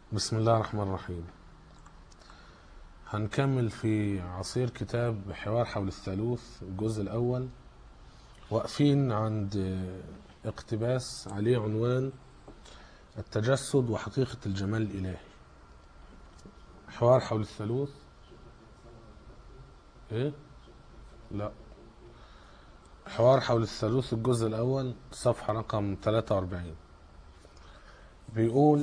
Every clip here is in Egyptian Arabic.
بسم الله الرحمن الرحيم هنكمل في عصير كتاب حوار حول الثالوث الجزء الأول واقفين عند اقتباس عليه عنوان التجسد وحقيقة الجمال الإلهي حوار حول الثالوث ايه لا حوار حول الثالوث الجزء الأول صفحة رقم 43 بيقول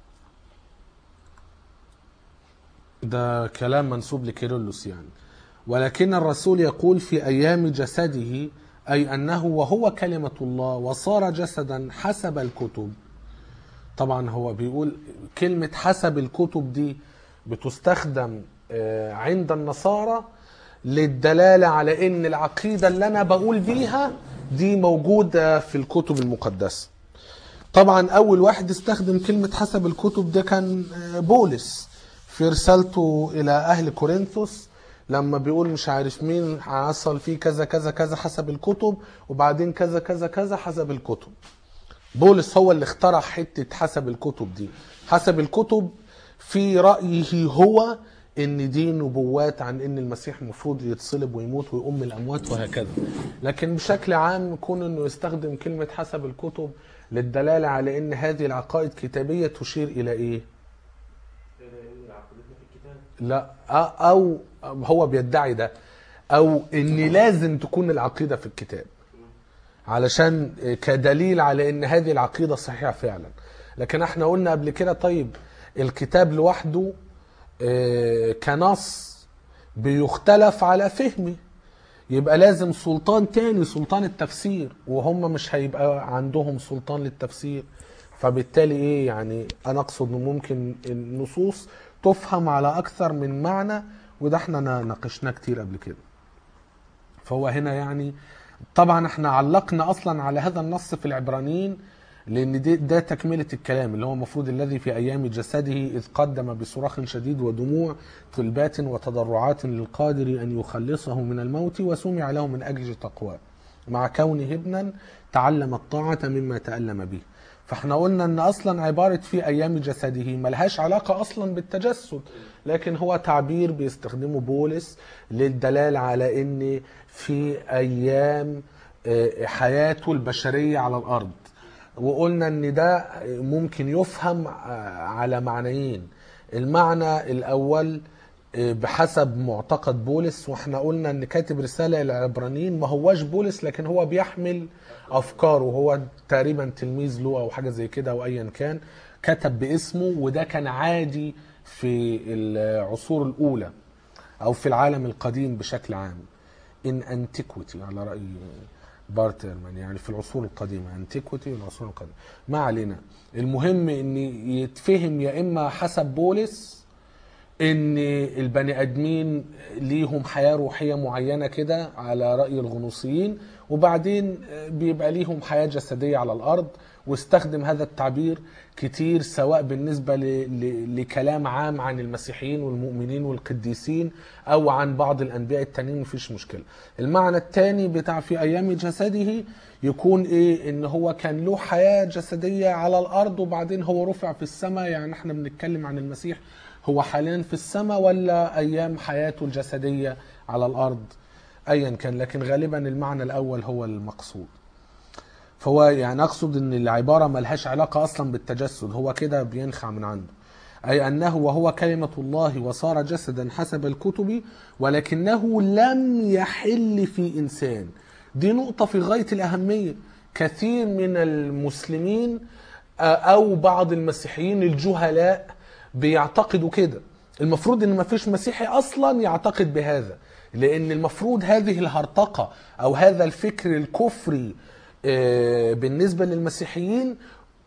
ده كلام منسوب لكيرلس يعني ولكن الرسول يقول في أيام جسده أي أنه وهو كلمة الله وصار جسدا حسب الكتب طبعا هو بيقول كلمة حسب الكتب دي بتستخدم آه، عند النصارى للدلالة على ان العقيدة اللي انا بقول بيها دي موجودة في الكتب المقدسة طبعا اول واحد استخدم كلمة حسب الكتب ده كان آه، بولس في رسالته الى اهل كورنثوس لما بيقول مش عارف مين حصل فيه كذا كذا كذا حسب الكتب وبعدين كذا كذا كذا حسب الكتب بولس هو اللي اخترع حتة حسب الكتب دي حسب الكتب في رأيه هو ان دي نبوات عن ان المسيح المفروض يتصلب ويموت ويقوم من الاموات وهكذا لكن بشكل عام يكون انه يستخدم كلمة حسب الكتب للدلالة على ان هذه العقائد كتابية تشير الى ايه عقيدتنا في الكتاب لا أ- او هو بيدعي ده او ان لازم تكون العقيده في الكتاب علشان كدليل على ان هذه العقيده صحيحه فعلا لكن احنا قلنا قبل كده طيب الكتاب لوحده آه، كنص بيختلف على فهمه يبقى لازم سلطان تاني سلطان التفسير وهم مش هيبقى عندهم سلطان للتفسير فبالتالي ايه يعني انا اقصد إن ممكن النصوص تفهم على اكثر من معنى وده احنا نا- ناقشناه كتير قبل كده فهو هنا يعني طبعا احنا علقنا اصلا على هذا النص في العبرانيين لان ده, ده تكمله الكلام اللي هو المفروض الذي في ايام جسده اذ قدم بصراخ شديد ودموع طلبات وتضرعات للقادر ان يخلصه من الموت وسمع له من اجل تقواه مع كونه ابنا تعلم الطاعه مما تالم به فاحنا قلنا ان اصلا عباره في ايام جسده ملهاش علاقه اصلا بالتجسد لكن هو تعبير بيستخدمه بولس للدلاله على ان في ايام آه، حياته البشريه على الارض وقلنا ان ده ممكن يفهم على معنيين المعنى الاول بحسب معتقد بولس واحنا قلنا ان كاتب رساله الى العبرانيين ما هواش بولس لكن هو بيحمل افكاره هو تقريبا تلميذ له او حاجه زي كده او ايا كان كتب باسمه وده كان عادي في العصور الاولى او في العالم القديم بشكل عام ان انتيكويتي على راي بارترمان يعني في العصور القديمه انتيكويتي والعصور القديمه ما علينا المهم ان يتفهم يا اما حسب بولس ان البني ادمين ليهم حياه روحيه معينه كده على راي الغنوصيين وبعدين بيبقى ليهم حياه جسديه على الارض واستخدم هذا التعبير كتير سواء بالنسبه ل... ل... لكلام عام عن المسيحيين والمؤمنين والقديسين او عن بعض الانبياء التانيين مفيش مشكله. المعنى الثاني بتاع في ايام جسده يكون ايه ان هو كان له حياه جسديه على الارض وبعدين هو رفع في السماء يعني احنا بنتكلم عن المسيح هو حاليا في السماء ولا ايام حياته الجسديه على الارض ايا كان لكن غالبا المعنى الاول هو المقصود فهو يعني اقصد ان العباره ملهاش علاقه اصلا بالتجسد هو كده بينخع من عنده اي انه وهو كلمه الله وصار جسدا حسب الكتب ولكنه لم يحل في انسان دي نقطه في غايه الاهميه كثير من المسلمين آه، او بعض المسيحيين الجهلاء بيعتقدوا كده المفروض ان مفيش مسيحي اصلا يعتقد بهذا لان المفروض هذه الهرطقه او هذا الفكر الكفري آه، بالنسبه للمسيحيين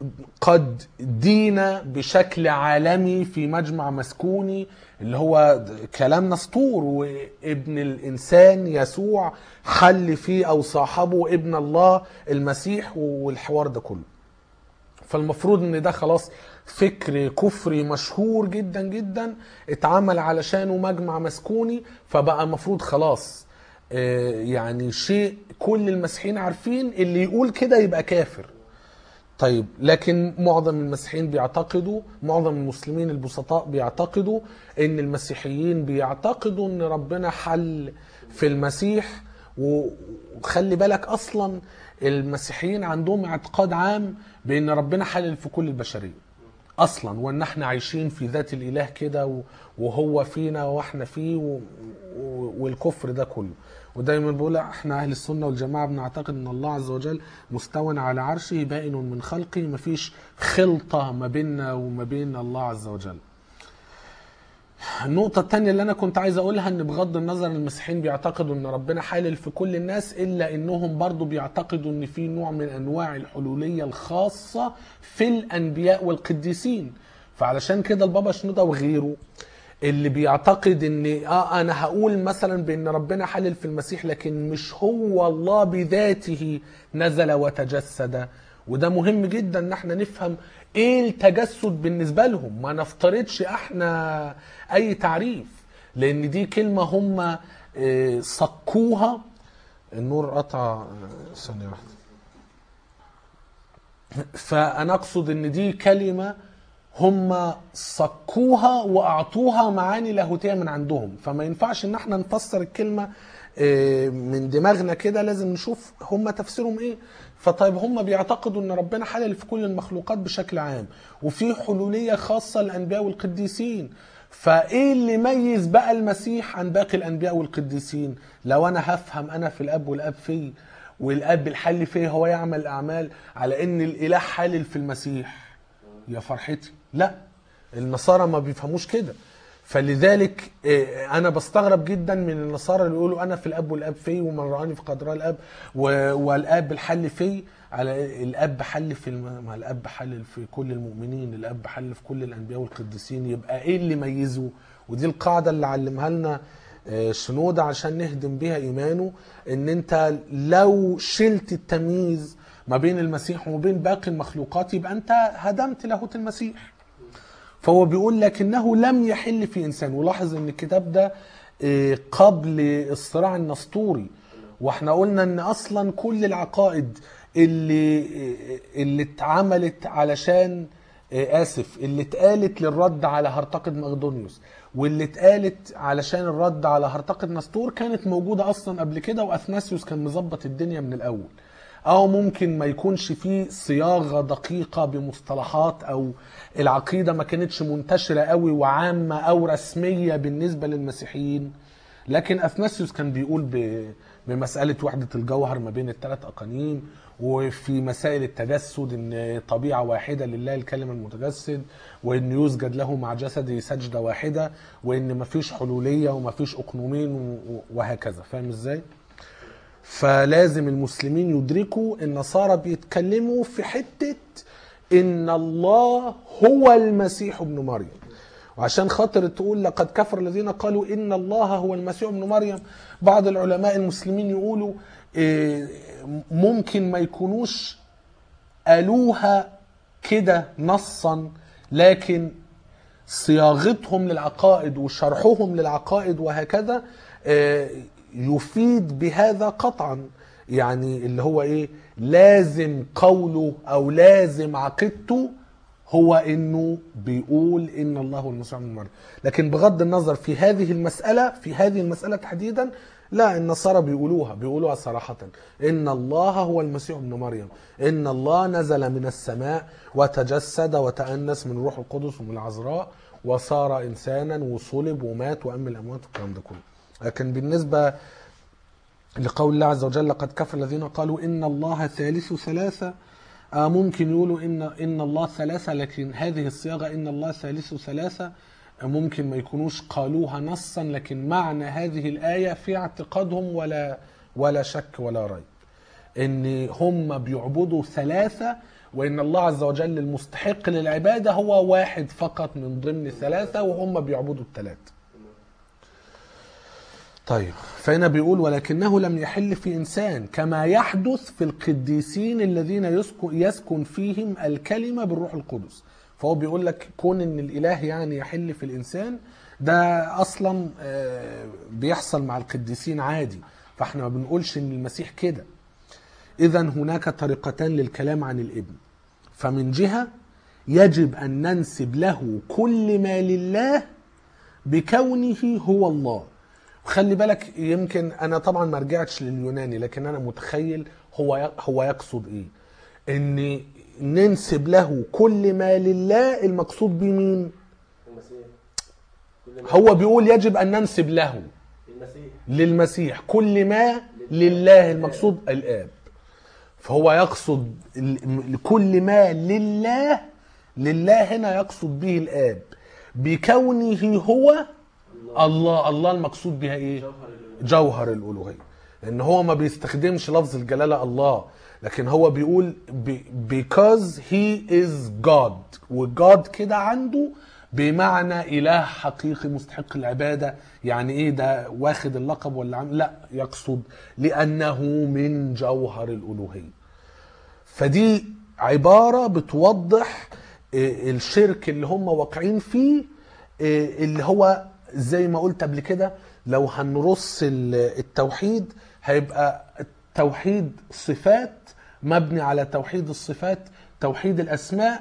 قد دين بشكل عالمي في مجمع مسكوني اللي هو كلام نسطور وابن الانسان يسوع حل فيه او صاحبه ابن الله المسيح والحوار ده كله فالمفروض ان ده خلاص فكر كفري مشهور جدا جدا اتعمل علشانه مجمع مسكوني فبقى المفروض خلاص آه، يعني شيء كل المسيحيين عارفين اللي يقول كده يبقى كافر طيب لكن معظم المسيحيين بيعتقدوا معظم المسلمين البسطاء بيعتقدوا ان المسيحيين بيعتقدوا ان ربنا حل في المسيح وخلي بالك اصلا المسيحيين عندهم اعتقاد عام بان ربنا حلل في كل البشريه اصلا وان احنا عايشين في ذات الاله كده و- وهو فينا واحنا فيه و- و- والكفر ده كله ودايما بقول احنا اهل السنه والجماعه بنعتقد ان الله عز وجل مستوى على عرشه بائن من خلقه مفيش خلطه ما بيننا وما بين الله عز وجل النقطة التانية اللي أنا كنت عايز أقولها إن بغض النظر المسيحيين بيعتقدوا إن ربنا حالل في كل الناس إلا إنهم برضو بيعتقدوا إن في نوع من أنواع الحلولية الخاصة في الأنبياء والقديسين فعلشان كده البابا شنودة وغيره اللي بيعتقد ان اه انا هقول مثلا بان ربنا حلل في المسيح لكن مش هو الله بذاته نزل وتجسد وده مهم جدا ان احنا نفهم ايه التجسد بالنسبه لهم ما نفترضش احنا اي تعريف لان دي كلمه هم آه، صكوها النور قطع آه، ثانيه واحده فانا اقصد ان دي كلمه هم صكوها واعطوها معاني لاهوتيه من عندهم فما ينفعش ان احنا نفسر الكلمه آه، من دماغنا كده لازم نشوف هم تفسيرهم ايه فطيب هم بيعتقدوا ان ربنا حلل في كل المخلوقات بشكل عام وفي حلوليه خاصه للانبياء والقديسين فايه اللي يميز بقى المسيح عن باقي الانبياء والقديسين لو انا هفهم انا في الاب والاب في والاب الحل فيه هو يعمل الاعمال على ان الاله حالل في المسيح يا فرحتي لا النصارى ما بيفهموش كده فلذلك آه، انا بستغرب جدا من النصارى اللي يقولوا انا في الاب والاب في ومن رآني فقد رأى الاب و- والاب الحل في على الاب حل في الم... ما الاب حل في كل المؤمنين الاب حل في كل الانبياء والقديسين يبقى ايه اللي يميزه ودي القاعده اللي علمها لنا آه، شنودة عشان نهدم بيها ايمانه ان انت لو شلت التمييز ما بين المسيح وما بين باقي المخلوقات يبقى انت هدمت لاهوت المسيح فهو بيقول لكنه لم يحل في انسان ولاحظ ان الكتاب ده آه، قبل الصراع النسطوري واحنا قلنا ان اصلا كل العقائد اللي آه، اللي اتعملت علشان آه، اسف اللي اتقالت للرد على هرطقد مقدونيوس واللي اتقالت علشان الرد على هرطقد نسطور كانت موجوده اصلا قبل كده واثناسيوس كان مظبط الدنيا من الاول او ممكن ما يكونش فيه صياغه دقيقه بمصطلحات او العقيده ما كانتش منتشره قوي وعامه او رسميه بالنسبه للمسيحيين لكن اثناسيوس كان بيقول ب- بمساله وحده الجوهر ما بين الثلاث اقانيم وفي مسائل التجسد ان طبيعه واحده لله الكلمه المتجسد وان يسجد له مع جسده سجده واحده وان مفيش حلوليه ومفيش اقنومين و- وهكذا فاهم ازاي؟ فلازم المسلمين يدركوا النصارى بيتكلموا في حتة ان الله هو المسيح ابن مريم وعشان خاطر تقول لقد كفر الذين قالوا ان الله هو المسيح ابن مريم بعض العلماء المسلمين يقولوا إيه، ممكن ما يكونوش قالوها كده نصا لكن صياغتهم للعقائد وشرحهم للعقائد وهكذا آه، يفيد بهذا قطعا يعني اللي هو ايه لازم قوله او لازم عقيدته هو انه بيقول ان الله هو المسيح ابن مريم لكن بغض النظر في هذه المساله في هذه المساله تحديدا لا النصارى بيقولوها بيقولوها صراحة إن الله هو المسيح ابن مريم إن الله نزل من السماء وتجسد وتأنس من روح القدس ومن العذراء وصار إنسانا وصلب ومات وأم الأموات والكلام ده كله لكن بالنسبة لقول الله عز وجل قد كفر الذين قالوا إن الله ثالث ثلاثة آه ممكن يقولوا إن إن الله ثلاثة لكن هذه الصياغة إن الله ثالث ثلاثة آه ممكن ما يكونوش قالوها نصا لكن معنى هذه الآية في اعتقادهم ولا ولا شك ولا ريب إن هم بيعبدوا ثلاثة وإن الله عز وجل المستحق للعبادة هو واحد فقط من ضمن ثلاثة وهم بيعبدوا الثلاثة طيب فهنا بيقول ولكنه لم يحل في انسان كما يحدث في القديسين الذين يسكن, يسكن فيهم الكلمه بالروح القدس فهو بيقول لك كون ان الاله يعني يحل في الانسان ده اصلا آه، بيحصل مع القديسين عادي فاحنا ما بنقولش ان المسيح كده اذا هناك طريقتان للكلام عن الابن فمن جهة يجب أن ننسب له كل ما لله بكونه هو الله خلي بالك يمكن انا طبعا ما رجعتش لليوناني لكن انا متخيل هو هو يقصد ايه ان ننسب له كل ما لله المقصود بيه مين المسيح كل ما هو بيقول يجب ان ننسب له المسيح للمسيح كل ما لله المقصود الاب فهو يقصد ال- كل ما لله لله هنا يقصد به الاب بكونه هو الله الله المقصود بها ايه جوهر الألوهية. جوهر الالوهيه لان هو ما بيستخدمش لفظ الجلاله الله لكن هو بيقول ب- because he is God وجاد كده عنده بمعنى اله حقيقي مستحق العباده يعني ايه ده واخد اللقب ولا عم لا يقصد لانه من جوهر الالوهيه فدي عبارة بتوضح آه، الشرك اللي هم واقعين فيه آه، اللي هو زي ما قلت قبل كده لو هنرص ال- التوحيد هيبقى توحيد صفات مبني على توحيد الصفات توحيد الأسماء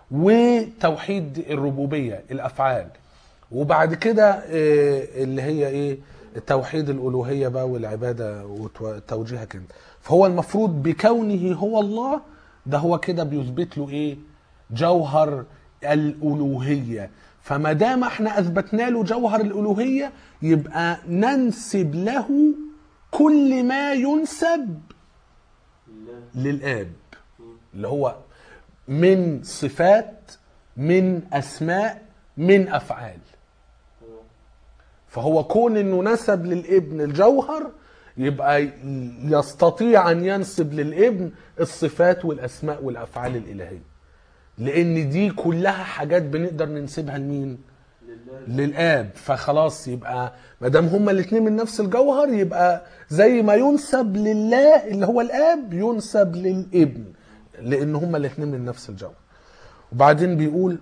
وتوحيد الربوبية الأفعال وبعد كده آه، اللي هي ايه توحيد الالوهيه بقى والعباده وتوجيهها كده فهو المفروض بكونه هو الله ده هو كده بيثبت له ايه جوهر الالوهيه فما دام احنا اثبتنا له جوهر الالوهيه يبقى ننسب له كل ما ينسب لله للاب اللي هو من صفات من اسماء من افعال هو فهو كون انه نسب للابن الجوهر يبقى ي- يستطيع ان ينسب للابن الصفات والاسماء والافعال الالهيه لان دي كلها حاجات بنقدر ننسبها لمين لله للاب فخلاص يبقى ما دام هما الاثنين من نفس الجوهر يبقى زي ما ينسب لله اللي هو الاب ينسب للابن لان هما الاثنين من نفس الجوهر وبعدين بيقول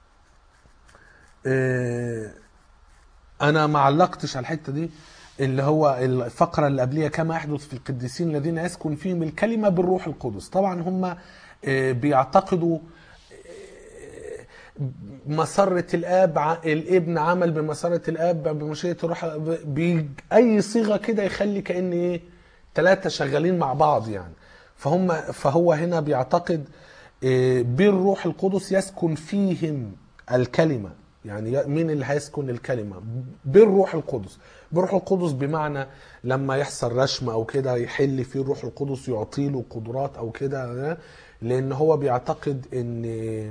آه، انا ما علقتش على الحته دي اللي هو الفقره اللي قبليها كما يحدث في القديسين الذين يسكن فيهم الكلمه بالروح القدس طبعا هم آه، بيعتقدوا آه، مسرة الاب ع- الابن عمل بمسرة الاب بمشيئة الروح بأي صيغة كده يخلي كأن ايه ثلاثة شغالين مع بعض يعني فهم فهو هنا بيعتقد آه، بالروح القدس يسكن فيهم الكلمة يعني ي- مين اللي هيسكن الكلمة بالروح القدس بالروح القدس بمعنى لما يحصل رشم او كده يحل فيه الروح القدس يعطيله قدرات او كده لان هو بيعتقد ان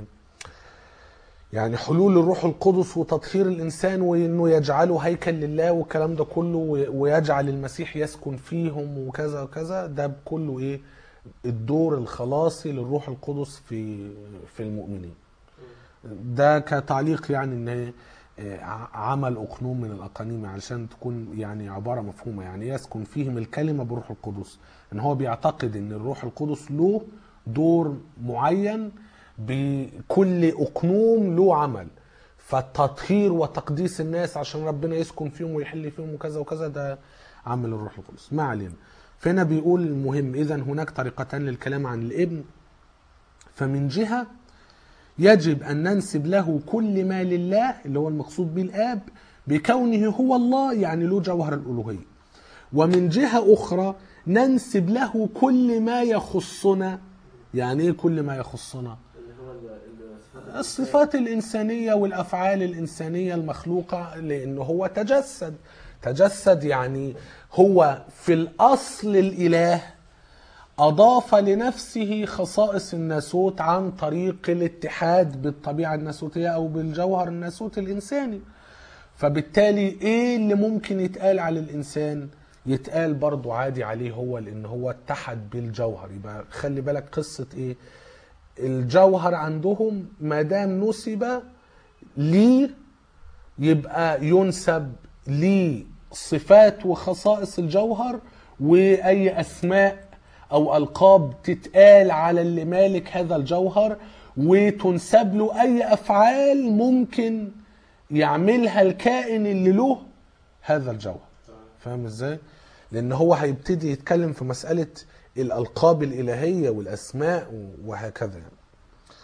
يعني حلول الروح القدس وتطهير الانسان وانه يجعله هيكل لله والكلام ده كله وي- ويجعل المسيح يسكن فيهم وكذا وكذا ده كله ايه الدور الخلاصي للروح القدس في في المؤمنين ده كتعليق يعني ان آه، ع- عمل اقنوم من الاقانيم علشان تكون يعني عباره مفهومه يعني يسكن فيهم الكلمه بروح القدس ان هو بيعتقد ان الروح القدس له دور معين بكل اقنوم له عمل فالتطهير وتقديس الناس عشان ربنا يسكن فيهم ويحل فيهم وكذا وكذا ده عمل الروح القدس ما علينا فهنا بيقول المهم اذا هناك طريقتان للكلام عن الابن فمن جهه يجب أن ننسب له كل ما لله اللي هو المقصود به الآب بكونه هو الله يعني له جوهر الألوهية ومن جهة أخرى ننسب له كل ما يخصنا يعني إيه كل ما يخصنا اللي هو ال- ال- الصفات الإنسانية والأفعال الإنسانية المخلوقة لأنه هو تجسد تجسد يعني هو في الأصل الإله أضاف لنفسه خصائص الناسوت عن طريق الاتحاد بالطبيعة الناسوتية أو بالجوهر الناسوت الإنساني فبالتالي إيه اللي ممكن يتقال على الإنسان يتقال برضو عادي عليه هو لأن هو اتحد بالجوهر يبقى خلي بالك قصة إيه الجوهر عندهم ما دام نسب ليه يبقى ينسب لصفات وخصائص الجوهر واي اسماء او القاب تتقال على اللي مالك هذا الجوهر وتنسب له اي افعال ممكن يعملها الكائن اللي له هذا الجوهر فاهم ازاي لان هو هيبتدي يتكلم في مساله الالقاب الالهيه والاسماء وهكذا يعني.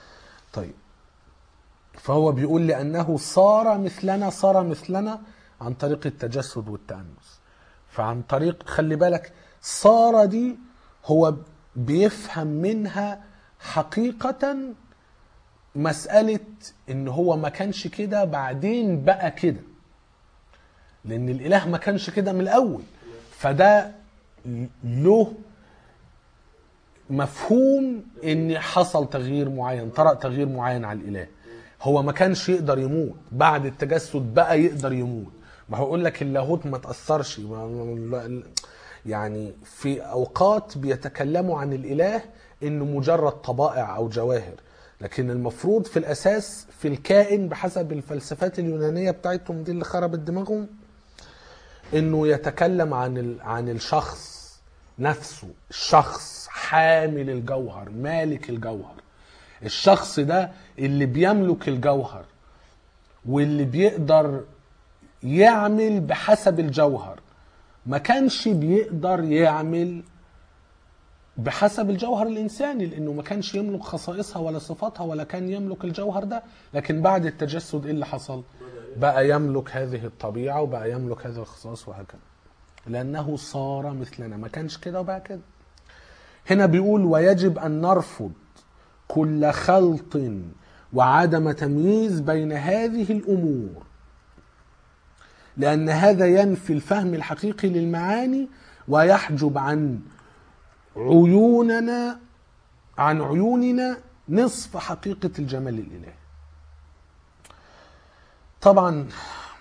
طيب فهو بيقول لأنه صار مثلنا صار مثلنا عن طريق التجسد والتأنس فعن طريق خلي بالك صار دي هو بيفهم منها حقيقة مسألة إن هو ما كانش كده بعدين بقى كده لأن الإله ما كانش كده من الأول فده له مفهوم ان حصل تغيير معين طرأ تغيير معين على الاله هو ما كانش يقدر يموت بعد التجسد بقى يقدر يموت ما هو يقول لك اللاهوت ما تاثرش ما- ما- يعني في اوقات بيتكلموا عن الاله انه مجرد طبائع او جواهر لكن المفروض في الاساس في الكائن بحسب الفلسفات اليونانيه بتاعتهم دي اللي خربت دماغهم انه يتكلم عن ال- عن الشخص نفسه الشخص حامل الجوهر مالك الجوهر الشخص ده اللي بيملك الجوهر واللي بيقدر يعمل بحسب الجوهر ما كانش بيقدر يعمل بحسب الجوهر الانساني لانه ما كانش يملك خصائصها ولا صفاتها ولا كان يملك الجوهر ده لكن بعد التجسد ايه اللي حصل بقى يملك هذه الطبيعه وبقى يملك هذه الخصائص وهكذا لانه صار مثلنا ما كانش كده وبقى كده هنا بيقول ويجب ان نرفض كل خلط وعدم تمييز بين هذه الامور لان هذا ينفي الفهم الحقيقي للمعاني ويحجب عن عيوننا عن عيوننا نصف حقيقه الجمال الالهي طبعا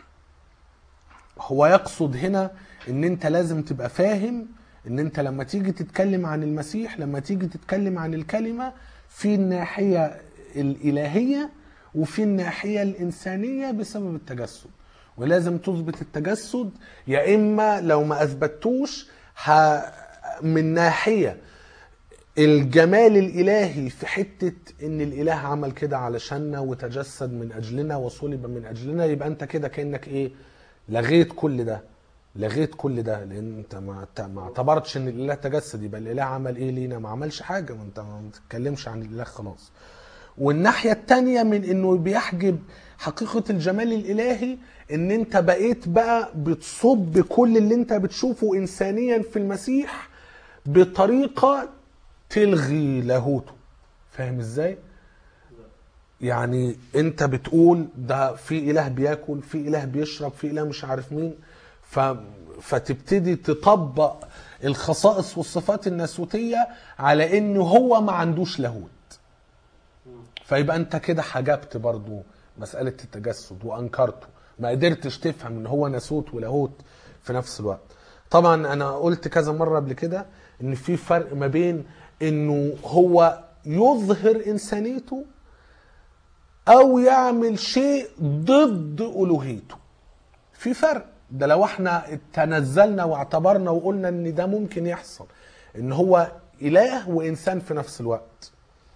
هو يقصد هنا ان انت لازم تبقى فاهم ان انت لما تيجي تتكلم عن المسيح لما تيجي تتكلم عن الكلمة في الناحية الإلهية وفي الناحية الإنسانية بسبب التجسد ولازم تثبت التجسد يا إما لو ما أثبتوش ه... من ناحية الجمال الإلهي في حتة إن الإله عمل كده علشاننا وتجسد من أجلنا وصلب من أجلنا يبقى أنت كده كأنك إيه لغيت كل ده لغيت كل ده لان انت ما ما اعتبرتش ان الاله تجسد يبقى الاله عمل ايه لينا ما عملش حاجه ما انت ما بتتكلمش عن الاله خلاص والناحيه التانية من انه بيحجب حقيقه الجمال الالهي ان انت بقيت بقى بتصب كل اللي انت بتشوفه انسانيا في المسيح بطريقه تلغي لاهوته فاهم ازاي يعني انت بتقول ده في اله بياكل في اله بيشرب في اله مش عارف مين ف... فتبتدي تطبق الخصائص والصفات الناسوتية على انه هو ما عندوش لاهوت فيبقى انت كده حجبت برضو مسألة التجسد وانكرته ما قدرتش تفهم ان هو ناسوت ولاهوت في نفس الوقت طبعا انا قلت كذا مرة قبل كده ان في فرق ما بين انه هو يظهر انسانيته او يعمل شيء ضد الوهيته في فرق ده لو احنا تنزلنا واعتبرنا وقلنا ان ده ممكن يحصل ان هو اله وانسان في نفس الوقت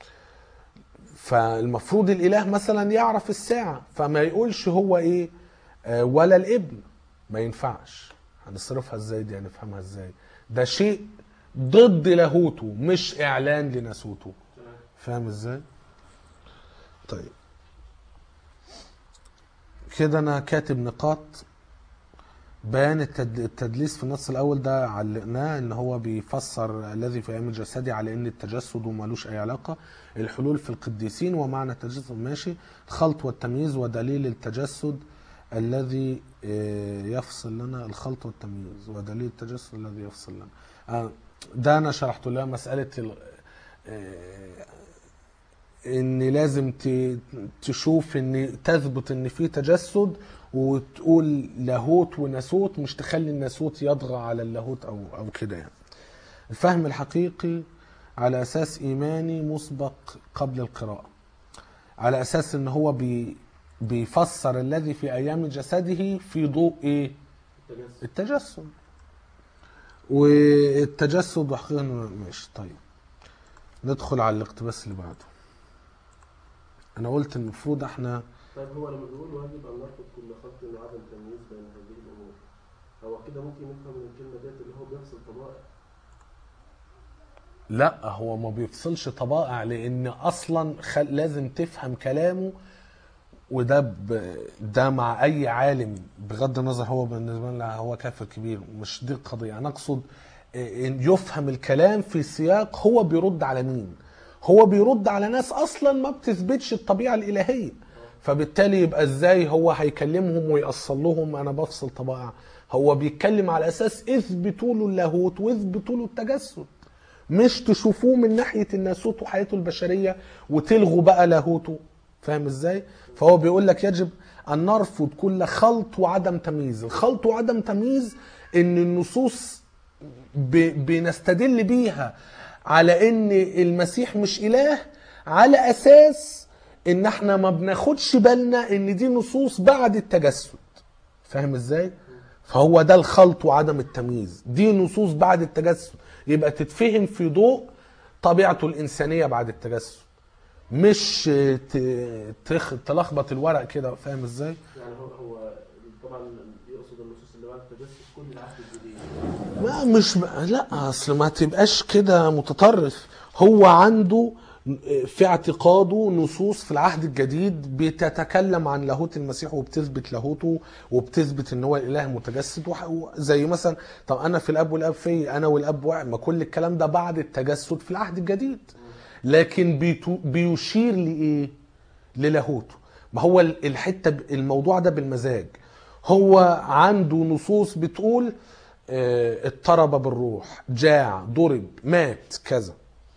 فالمفروض الاله مثلا يعرف الساعه فما يقولش هو ايه آه، ولا الابن ما ينفعش هنصرفها ازاي دي هنفهمها ازاي ده شيء ضد لاهوته مش اعلان لناسوته فاهم ازاي طيب كده انا كاتب نقاط بيان التد- التدليس في النص الاول ده علقناه ان هو بيفسر الذي في ايام الجسدي على ان التجسد ومالوش اي علاقه الحلول في القديسين ومعنى التجسد ماشي الخلط والتمييز ودليل التجسد الذي آه، يفصل لنا الخلط والتمييز ودليل التجسد الذي يفصل لنا آه، ده انا شرحت لها مساله ال- آه، ان لازم ت- تشوف ان تثبت ان في تجسد وتقول لاهوت وناسوت مش تخلي الناسوت يطغى على اللاهوت او او كده يعني الفهم الحقيقي على اساس ايماني مسبق قبل القراءه على اساس ان هو بي بيفسر الذي في ايام جسده في ضوء ايه التجسد التجسد والتجسد وحقيقة ماشي طيب ندخل على الاقتباس اللي بعده انا قلت المفروض احنا طيب هو لما بيقول واجب ان نرفض كل خلط وعدم تمييز بين هذه الامور هو كده ممكن نفهم من الكلمه ديت اللي هو بيفصل طبائع لا هو ما بيفصلش طبائع لان اصلا خل... لازم تفهم كلامه وده ب... ده مع اي عالم بغض النظر هو بالنسبه لنا هو كافر كبير مش دي القضيه انا اقصد ان يفهم الكلام في سياق هو بيرد على مين هو بيرد على ناس اصلا ما بتثبتش الطبيعه الالهيه فبالتالي يبقى ازاي هو هيكلمهم ويأصل لهم انا بفصل طبائع هو بيتكلم على اساس اثبتوا له اللاهوت واثبتوا له التجسد مش تشوفوه من ناحيه الناسوت وحياته البشريه وتلغوا بقى لاهوته فاهم ازاي فهو بيقول لك يجب ان نرفض كل خلط وعدم تمييز الخلط وعدم تمييز ان النصوص ب... بنستدل بيها على ان المسيح مش اله على اساس ان احنا ما بناخدش بالنا ان دي نصوص بعد التجسد فاهم ازاي فهو ده الخلط وعدم التمييز دي نصوص بعد التجسد يبقى تتفهم في ضوء طبيعته الانسانيه بعد التجسد مش ت- تخ... تلخبط الورق كده فاهم ازاي يعني هو هو طبعا يقصد النصوص اللي بعد التجسس كل العهد الجديد ما مش لا اصل ما تبقاش كده متطرف هو عنده في اعتقاده نصوص في العهد الجديد بتتكلم عن لاهوت المسيح وبتثبت لاهوته وبتثبت ان هو الاله متجسد وح- زي مثلا طب انا في الاب والاب في انا والاب واحد ما كل الكلام ده بعد التجسد في العهد الجديد لكن بيتو- بيشير لايه للاهوته ما هو ال- الحته ب- الموضوع ده بالمزاج هو عنده نصوص بتقول آه، اضطرب بالروح جاع ضرب مات كذا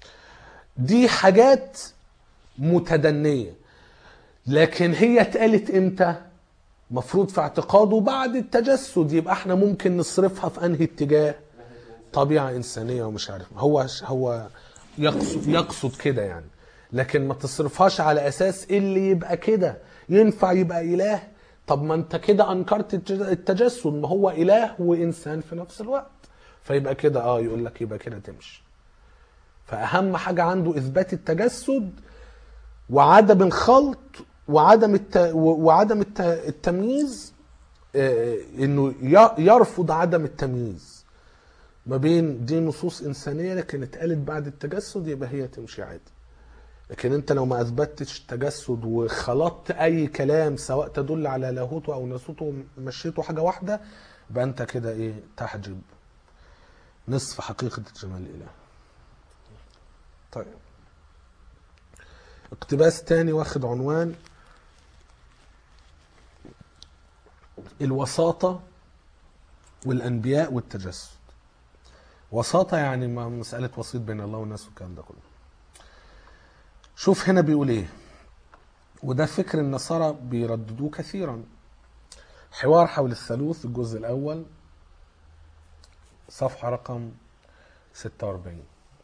دي حاجات متدنيه لكن هي اتقالت امتى مفروض في اعتقاده بعد التجسد يبقى احنا ممكن نصرفها في انهي اتجاه طبيعه انسانيه ومش عارف هو هو يقصد يقصد كده يعني لكن ما تصرفهاش على اساس اللي يبقى كده ينفع يبقى اله طب ما انت كده انكرت التج- التجسد ما هو اله وانسان في نفس الوقت فيبقى كده اه يقول لك يبقى كده تمشي فاهم حاجه عنده اثبات التجسد وعدم الخلط وعدم الت... وعدم الت... التمييز آه، انه ي- يرفض عدم التمييز ما بين دي نصوص انسانيه لكن اتقالت بعد التجسد يبقى هي تمشي عادي لكن انت لو ما اثبتتش التجسد وخلطت اي كلام سواء تدل على لاهوته او ناسوته مشيته حاجه واحده يبقى انت كده ايه تحجب نصف حقيقه جمال الاله طيب اقتباس تاني واخد عنوان الوساطة والأنبياء والتجسد وساطة يعني ما- مسألة وسيط بين الله والناس والكلام ده كله شوف هنا بيقول ايه وده فكر النصارى بيرددوه كثيرا حوار حول الثالوث الجزء الأول صفحة رقم 46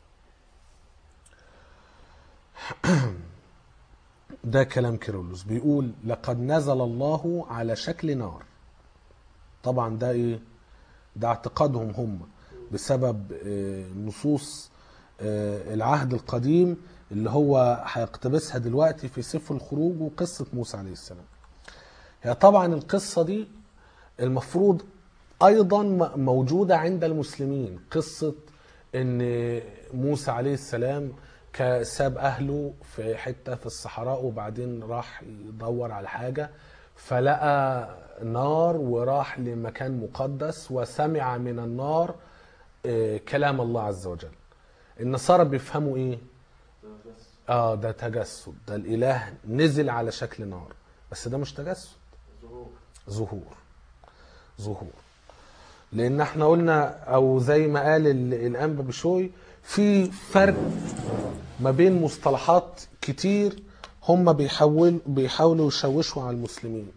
ده كلام كيرلس بيقول لقد نزل الله على شكل نار طبعا ده ايه ده اعتقادهم هم بسبب آه، نصوص آه، العهد القديم اللي هو هيقتبسها دلوقتي في سفر الخروج وقصة موسى عليه السلام هي طبعا القصة دي المفروض ايضا م- موجودة عند المسلمين قصة ان موسى عليه السلام ك- ساب اهله في حتة في الصحراء وبعدين راح يدور على حاجة فلقى نار وراح لمكان مقدس وسمع من النار آه، كلام الله عز وجل النصارى بيفهموا ايه بس اه ده تجسد ده الاله نزل على شكل نار بس ده مش تجسد ظهور ظهور ظهور لان احنا قلنا او زي ما قال ال- الانبا بشوي في فرق ما بين مصطلحات كتير هم بيحاول بيحاولوا يشوشوا على المسلمين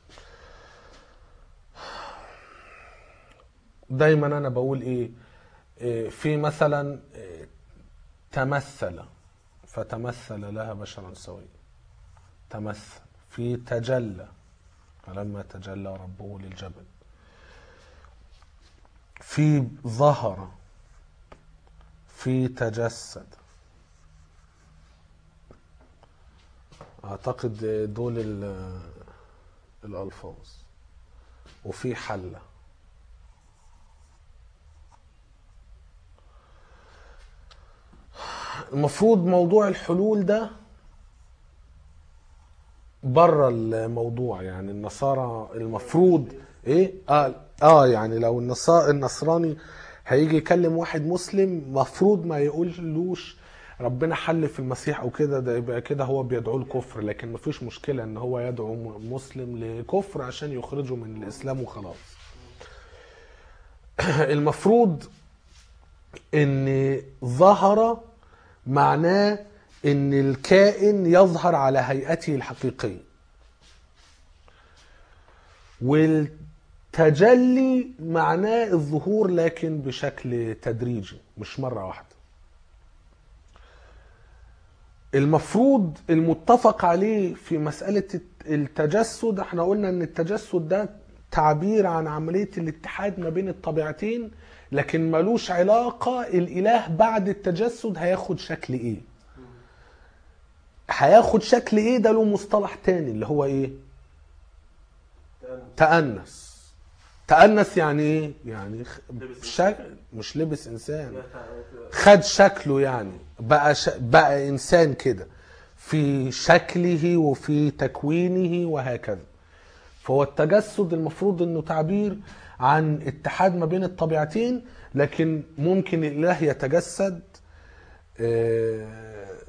دايما انا بقول ايه إيه، في مثلا إيه، تمثل فتمثل لها بشرا سويا تمثل في تجلى فلما تجلى ربه للجبل في ظهر في تجسد اعتقد دول ال- الالفاظ وفي حله المفروض موضوع الحلول ده بره الموضوع يعني النصارى المفروض ايه اه اه يعني لو النصا- النصراني هيجي يكلم واحد مسلم مفروض ما يقولوش ربنا حل في المسيح او كده ده يبقى كده هو بيدعوه الكفر لكن مفيش مشكله ان هو يدعو م- مسلم لكفر عشان يخرجه من الاسلام وخلاص المفروض ان ظهر معناه ان الكائن يظهر على هيئته الحقيقيه والتجلي معناه الظهور لكن بشكل تدريجي مش مره واحده المفروض المتفق عليه في مسألة التجسد احنا قلنا ان التجسد ده تعبير عن عملية الاتحاد ما بين الطبيعتين لكن ملوش علاقة الاله بعد التجسد هياخد شكل ايه هياخد شكل ايه ده له مصطلح تاني اللي هو ايه تأنس تأنس يعني ايه يعني خ- لبس شك... مش لبس انسان يتع- خد شكله يعني بقى ش... بقى انسان كده في شكله وفي تكوينه وهكذا فهو التجسد المفروض انه تعبير عن اتحاد ما بين الطبيعتين لكن ممكن الاله يتجسد آه،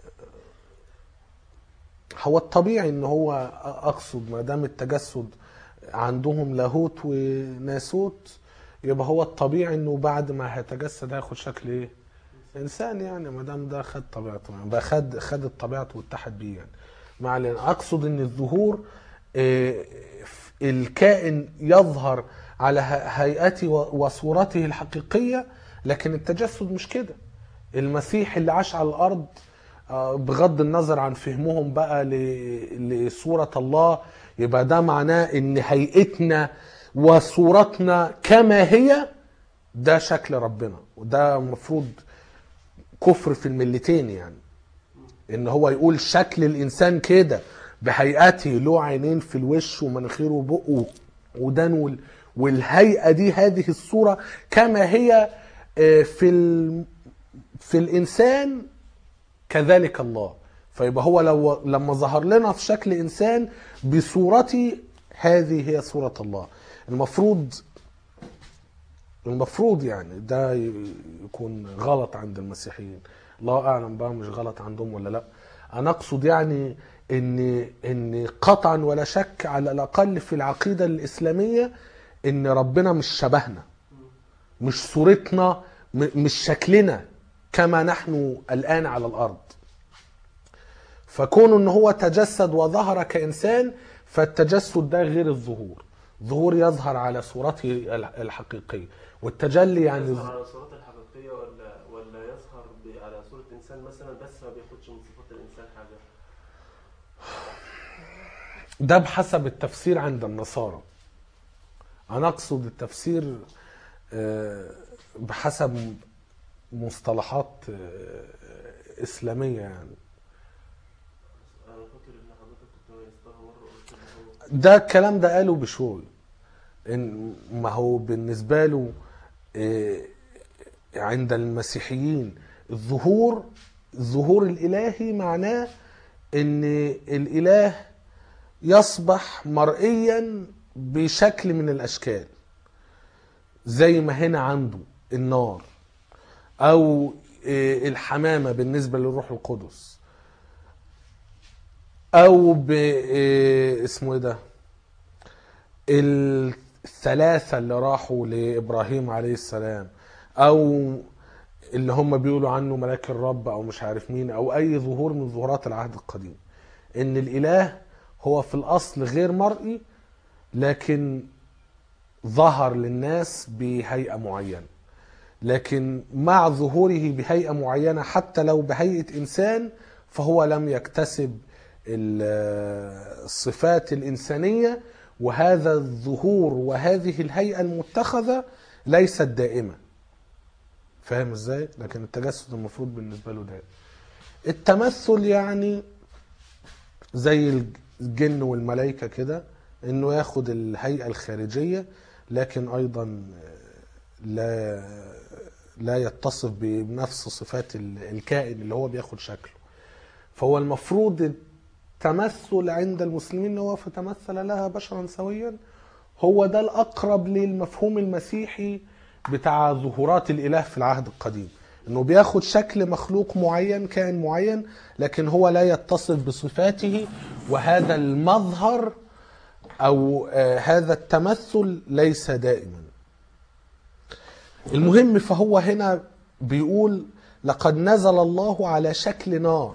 هو الطبيعي ان هو اقصد ما دام التجسد عندهم لاهوت وناسوت يبقى هو الطبيعي انه بعد ما هيتجسد هياخد شكل ايه؟ انسان يعني ما دام ده خد طبيعته يعني بقى خد خد طبيعته واتحد بيه يعني ما علينا اقصد ان الظهور آه، الكائن يظهر على ه- هيئته و- وصورته الحقيقيه لكن التجسد مش كده المسيح اللي عاش على الارض آه، بغض النظر عن فهمهم بقى ل- لصورة الله يبقى ده معناه ان هيئتنا وصورتنا كما هي ده شكل ربنا وده المفروض كفر في الملتين يعني ان هو يقول شكل الانسان كده بهيئته له عينين في الوش ومناخيره وبقه ودان وال- والهيئه دي هذه الصوره كما هي آه، في ال- في الانسان كذلك الله فيبقى هو لو لما ظهر لنا في شكل انسان بصورتي هذه هي صوره الله المفروض المفروض يعني ده ي- يكون غلط عند المسيحيين الله اعلم بقى مش غلط عندهم ولا لا انا اقصد يعني ان ان قطعا ولا شك على الاقل في العقيده الاسلاميه ان ربنا مش شبهنا مش صورتنا م- مش شكلنا كما نحن الان على الارض فكون ان هو تجسد وظهر كانسان فالتجسد ده غير الظهور ظهور يظهر على صورته ال- الحقيقيه والتجلي يعني يظهر على صورته الحقيقية ولا ولا يظهر ب- على صورة إنسان مثلا بس ما بياخدش من صفات الإنسان حاجة ده بحسب التفسير عند النصارى انا اقصد التفسير آه، بحسب مصطلحات آه، اسلاميه يعني أنا فاكر إن حضرتك كنت ميزتها مرة قلت إن هو ده الكلام ده قاله بشوي ان ما هو بالنسبه له آه، عند المسيحيين الظهور الظهور الالهي معناه ان الاله يصبح مرئيا بشكل من الاشكال زي ما هنا عنده النار او آه، الحمامه بالنسبه للروح القدس او ب آه، اسمه ايه ده الثلاثة اللي راحوا لإبراهيم عليه السلام أو اللي هم بيقولوا عنه ملاك الرب أو مش عارف مين أو أي ظهور من ظهورات العهد القديم إن الإله هو في الأصل غير مرئي لكن ظهر للناس بهيئة معينة لكن مع ظهوره بهيئة معينة حتى لو بهيئة إنسان فهو لم يكتسب ال- الصفات الإنسانية وهذا الظهور وهذه الهيئة المتخذة ليست دائمة فاهم ازاي؟ لكن التجسد المفروض بالنسبة له دائم التمثل يعني زي الجن والملائكة كده انه ياخد الهيئة الخارجية لكن ايضا لا لا يتصف بنفس صفات ال- الكائن اللي هو بياخد شكله فهو المفروض التمثل عند المسلمين هو فتمثل لها بشرا سويا هو ده الأقرب للمفهوم المسيحي بتاع ظهورات الإله في العهد القديم انه بياخد شكل مخلوق معين كائن معين لكن هو لا يتصف بصفاته وهذا المظهر او آه هذا التمثل ليس دائما المهم فهو هنا بيقول لقد نزل الله على شكل نار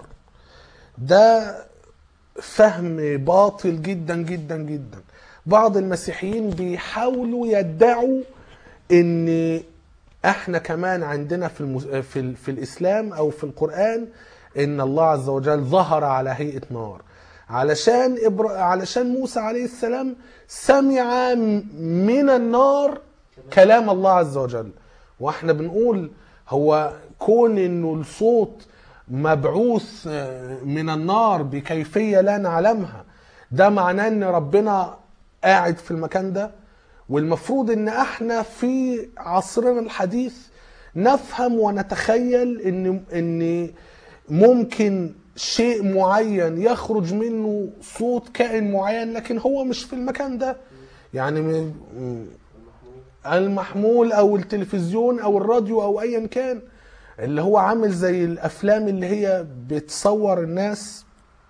ده فهم باطل جدا جدا جدا بعض المسيحيين بيحاولوا يدعوا ان احنا كمان عندنا في المس... في, ال... في الاسلام او في القران ان الله عز وجل ظهر على هيئه نار علشان إبر... علشان موسى عليه السلام سمع م- من النار كلام الله عز وجل واحنا بنقول هو كون انه الصوت مبعوث آه، من النار بكيفيه لا نعلمها ده معناه ان ربنا قاعد في المكان ده والمفروض ان احنا في عصرنا الحديث نفهم ونتخيل ان ان ممكن شيء معين يخرج منه صوت كائن معين لكن هو مش في المكان ده يعني م- م- المحمول او التلفزيون او الراديو او ايا كان اللي هو عامل زي الافلام اللي هي بتصور الناس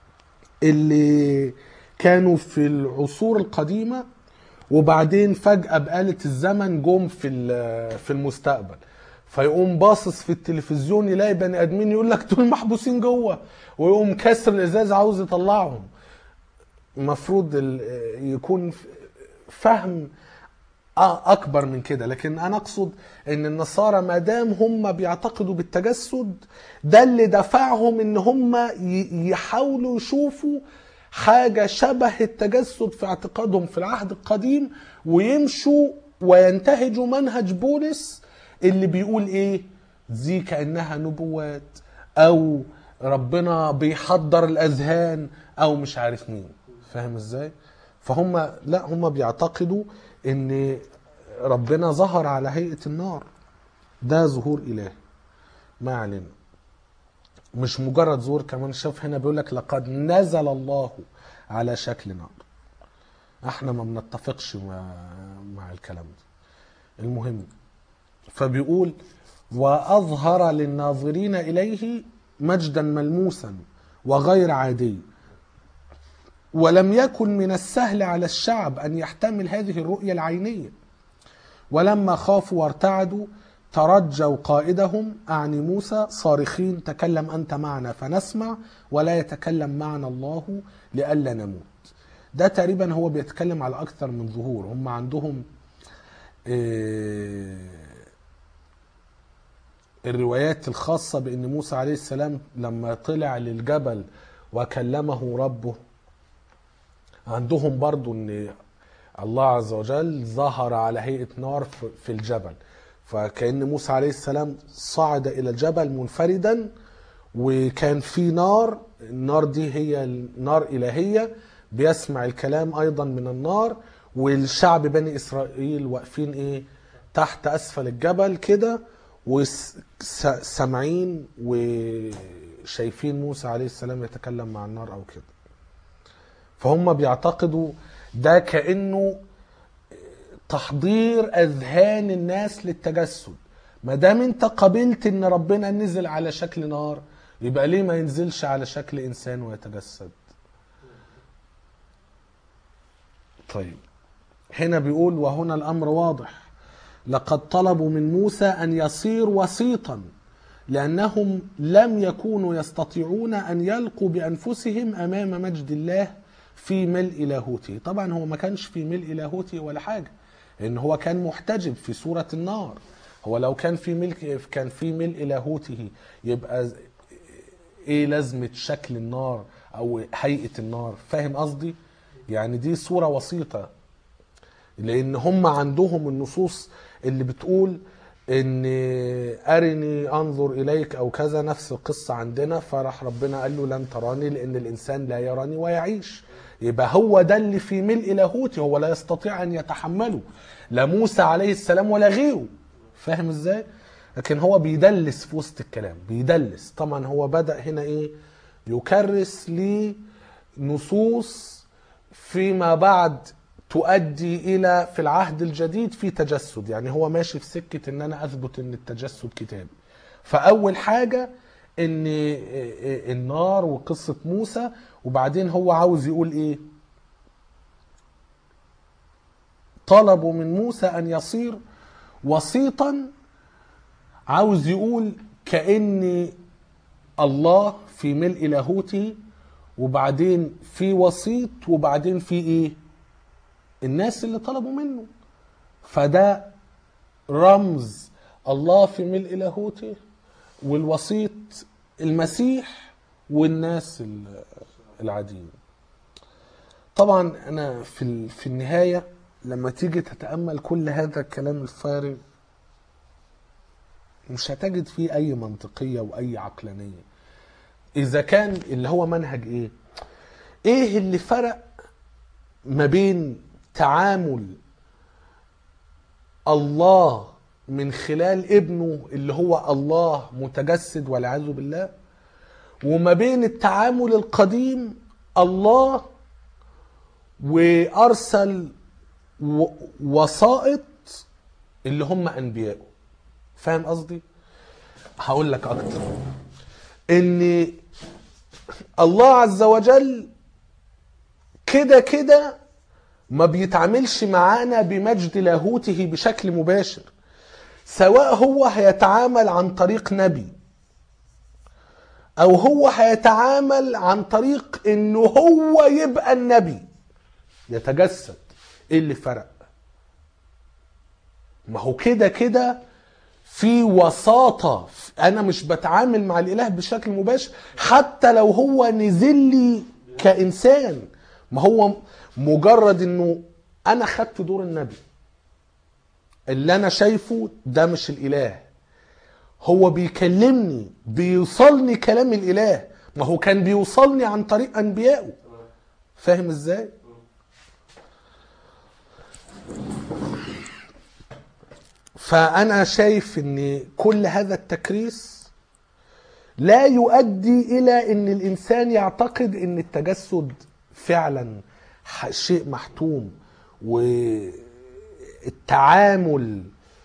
اللي كانوا في العصور القديمه وبعدين فجأة بآلة الزمن جم في ال- في المستقبل فيقوم باصص في التلفزيون يلاقي بني ادمين يقول لك دول محبوسين جوه ويقوم كسر الازاز عاوز يطلعهم المفروض ال- يكون فهم آه اكبر من كده لكن انا اقصد ان النصارى ما دام هم بيعتقدوا بالتجسد ده اللي دفعهم ان هم ي- يحاولوا يشوفوا حاجه شبه التجسد في اعتقادهم في العهد القديم ويمشوا وينتهجوا منهج بولس اللي بيقول ايه دي كانها نبوات او ربنا بيحضر الاذهان او مش عارف مين فاهم ازاي فهم لا هم بيعتقدوا ان ربنا ظهر على هيئه النار ده ظهور الهي ما علينا مش مجرد ظهور كمان شوف هنا بيقول لك لقد نزل الله على شكل نار احنا ما بنتفقش مع, مع الكلام ده المهم فبيقول واظهر للناظرين اليه مجدا ملموسا وغير عادي ولم يكن من السهل على الشعب ان يحتمل هذه الرؤيه العينيه ولما خافوا وارتعدوا ترجوا قائدهم أعني موسى صارخين تكلم أنت معنا فنسمع ولا يتكلم معنا الله لئلا نموت ده تقريبا هو بيتكلم على أكثر من ظهور هم عندهم آه، الروايات الخاصة بأن موسى عليه السلام لما طلع للجبل وكلمه ربه عندهم برضو ان الله عز وجل ظهر على هيئة نار في- في الجبل فكأن موسى عليه السلام صعد إلى الجبل منفردا وكان في نار النار دي هي نار إلهية بيسمع الكلام أيضا من النار والشعب بني إسرائيل واقفين إيه تحت أسفل الجبل كده وسامعين وشايفين موسى عليه السلام يتكلم مع النار أو كده فهم بيعتقدوا ده كانه تحضير اذهان الناس للتجسد ما دام انت قبلت ان ربنا نزل على شكل نار يبقى ليه ما ينزلش على شكل انسان ويتجسد طيب هنا بيقول وهنا الامر واضح لقد طلبوا من موسى ان يصير وسيطا لانهم لم يكونوا يستطيعون ان يلقوا بانفسهم امام مجد الله في ملء لاهوته طبعا هو ما كانش في ملء لاهوته ولا حاجه ان هو كان محتجب في سوره النار هو لو كان في ملك كان في ملء لاهوته يبقى ايه لازمه شكل النار او هيئه النار فاهم قصدي يعني دي صوره وسيطه لان هم عندهم النصوص اللي بتقول ان ارني انظر اليك او كذا نفس القصه عندنا فراح ربنا قال له لن تراني لان الانسان لا يراني ويعيش يبقى هو ده اللي في ملء لاهوتي هو لا يستطيع ان يتحمله لا موسى عليه السلام ولا غيره فاهم ازاي لكن هو بيدلس في وسط الكلام بيدلس طبعا هو بدأ هنا ايه يكرس لنصوص فيما بعد تؤدي الى في العهد الجديد في تجسد يعني هو ماشي في سكة ان انا اثبت ان التجسد كتابي فاول حاجة ان النار وقصة موسى وبعدين هو عاوز يقول ايه طلبوا من موسى ان يصير وسيطا عاوز يقول كأن الله في ملء لاهوته وبعدين في وسيط وبعدين في ايه الناس اللي طلبوا منه فده رمز الله في ملء لاهوته والوسيط المسيح والناس ال- العاديين طبعا انا في ال- في النهايه لما تيجي تتامل كل هذا الكلام الفارغ مش هتجد فيه اي منطقيه واي عقلانيه اذا كان اللي هو منهج ايه ايه اللي فرق ما بين تعامل الله من خلال ابنه اللي هو الله متجسد والعياذ بالله وما بين التعامل القديم الله وارسل و- وسائط اللي هم انبيائه فاهم قصدي هقول لك اكتر ان الله عز وجل كده كده ما بيتعاملش معانا بمجد لاهوته بشكل مباشر سواء هو هيتعامل عن طريق نبي او هو هيتعامل عن طريق انه هو يبقى النبي يتجسد ايه اللي فرق ما هو كده كده في وساطة انا مش بتعامل مع الاله بشكل مباشر حتى لو هو نزل لي كانسان ما هو مجرد انه انا خدت دور النبي اللي انا شايفه ده مش الاله هو بيكلمني بيوصلني كلام الاله ما هو كان بيوصلني عن طريق انبيائه فاهم ازاي فانا شايف ان كل هذا التكريس لا يؤدي الى ان الانسان يعتقد ان التجسد فعلا ح- شيء محتوم والتعامل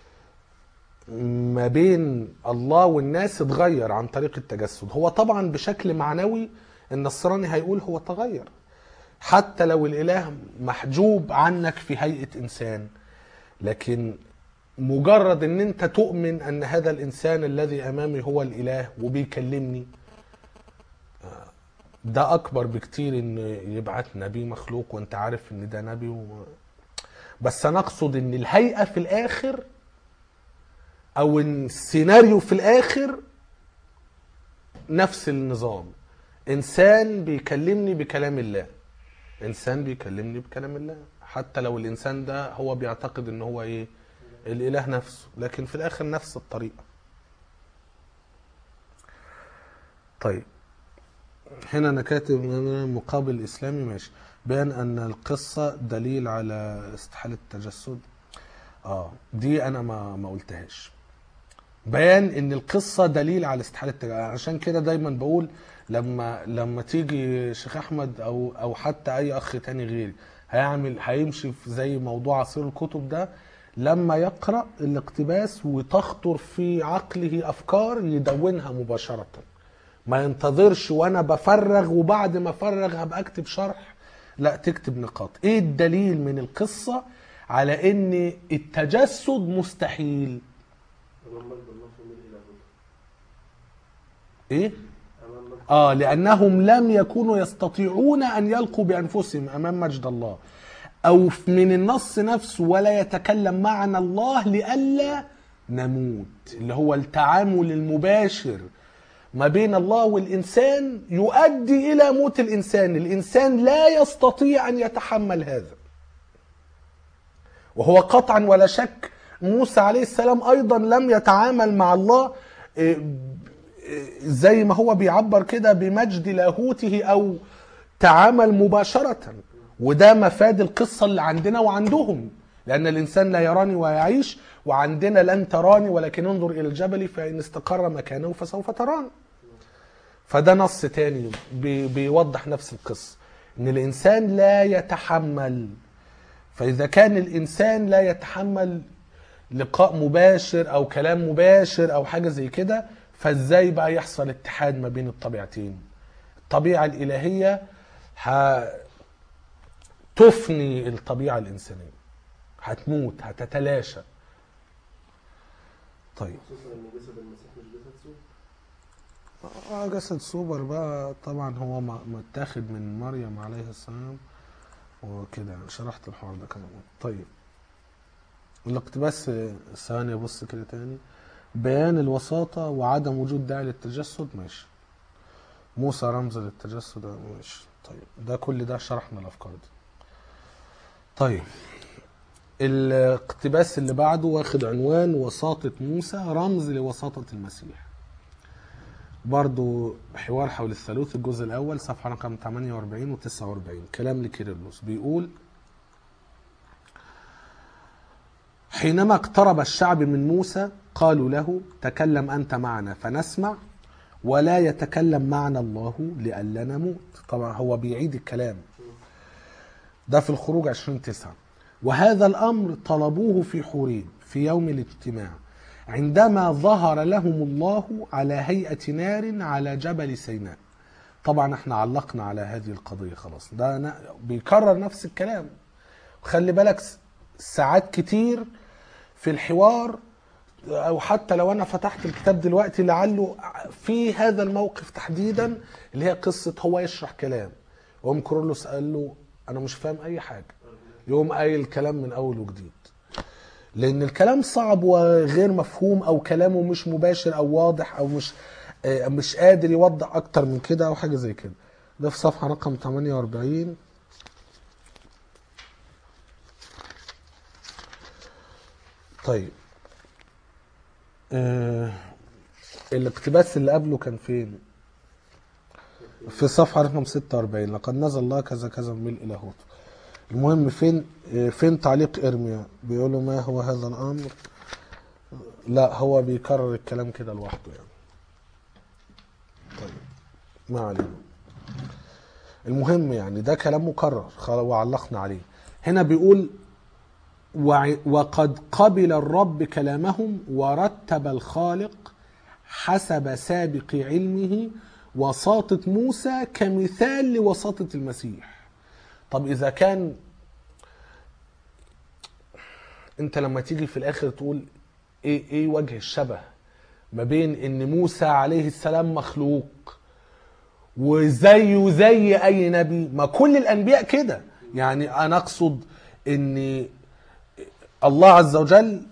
ما بين الله والناس اتغير عن طريق التجسد هو طبعا بشكل معنوي النصراني هيقول هو تغير حتى لو الاله محجوب عنك في هيئه انسان لكن مجرد ان انت تؤمن ان هذا الانسان الذي امامي هو الاله وبيكلمني آه، ده اكبر بكتير ان يبعت نبي مخلوق وانت عارف ان ده نبي و... بس انا اقصد ان الهيئه في الاخر او إن السيناريو في الاخر نفس النظام انسان بيكلمني بكلام الله انسان بيكلمني بكلام الله حتى لو الانسان ده هو بيعتقد ان هو ايه الاله نفسه لكن في الاخر نفس الطريقه طيب هنا انا كاتب مقابل اسلامي ماشي بيان ان القصه دليل على استحاله التجسد اه دي انا ما ما قلتهاش بيان ان القصه دليل على استحاله التجسد عشان كده دايما بقول لما لما تيجي شيخ احمد او او حتى اي اخ تاني غيري هيعمل هيمشي في زي موضوع عصير الكتب ده لما يقرا الاقتباس وتخطر في عقله افكار يدونها مباشره ما ينتظرش وانا بفرغ وبعد ما افرغ هبقى اكتب شرح لا تكتب نقاط ايه الدليل من القصه على ان التجسد مستحيل امام مجد الله في ملء لاهوته ايه امام مجد اه لانهم لم يكونوا يستطيعون ان يلقوا بانفسهم امام مجد الله او من النص نفسه ولا يتكلم معنا الله لئلا نموت اللي هو التعامل المباشر ما بين الله والانسان يؤدي الى موت الانسان الانسان لا يستطيع ان يتحمل هذا وهو قطعا ولا شك موسى عليه السلام ايضا لم يتعامل مع الله إيه، زي ما هو بيعبر كده بمجد لاهوته او تعامل مباشرة وده مفاد القصة اللي عندنا وعندهم لان الانسان لا يراني ويعيش وعندنا لن تراني ولكن انظر الى الجبل فان استقر مكانه فسوف تراني فده نص تاني بي- بيوضح نفس القصه ان الانسان لا يتحمل فاذا كان الانسان لا يتحمل لقاء مباشر او كلام مباشر او حاجه زي كده فازاي بقى يحصل اتحاد ما بين الطبيعتين الطبيعه الالهيه ه... تفني الطبيعه الانسانيه هتموت هتتلاشى طيب خصوصا ان جسد المسيح مش جسد سوء اه جسد سوبر بقى طبعا هو م- متاخد من مريم عليه السلام وكده شرحت الحوار ده كمان طيب الاقتباس ثانية بص كده تاني بيان الوساطة وعدم وجود داعي للتجسد ماشي موسى رمز للتجسد ماشي طيب ده كل ده شرحنا الأفكار دي طيب الاقتباس اللي بعده واخد عنوان وساطة موسى رمز لوساطة المسيح برضو حوار حول الثالوث الجزء الأول صفحة رقم 48 و 49 كلام لكيرلس بيقول حينما اقترب الشعب من موسى قالوا له تكلم أنت معنا فنسمع ولا يتكلم معنا الله لئلا نموت طبعا هو بيعيد الكلام ده في الخروج 20 تسعة وهذا الأمر طلبوه في حوريب في يوم الاجتماع عندما ظهر لهم الله على هيئة نار على جبل سيناء طبعا احنا علقنا على هذه القضية خلاص ده ن- بيكرر نفس الكلام خلي بالك س- ساعات كتير في الحوار او حتى لو انا فتحت الكتاب دلوقتي لعله في هذا الموقف تحديدا اللي هي قصه هو يشرح كلام وقام كورولوس قال له انا مش فاهم اي حاجه يقوم قايل الكلام من اول وجديد لان الكلام صعب وغير مفهوم او كلامه مش مباشر او واضح او مش آه، مش قادر يوضح اكتر من كده او حاجه زي كده ده في صفحه رقم 48 طيب آه الاقتباس اللي قبله كان فين في صفحة رقم 46 لقد نزل الله كذا كذا من ملء لاهوته المهم فين آه، فين تعليق ارميا بيقولوا ما هو هذا الامر لا هو بيكرر الكلام كده لوحده يعني طيب ما علينا المهم يعني ده كلام مكرر خلاص وعلقنا عليه هنا بيقول وع- وقد قبل الرب كلامهم ورتب الخالق حسب سابق علمه وساطة موسى كمثال لوساطة المسيح طب إذا كان أنت لما تيجي في الآخر تقول إيه, إيه وجه الشبه ما بين إن موسى عليه السلام مخلوق وزيه زي اي نبي ما كل الانبياء كده يعني انا اقصد ان الله عز وجل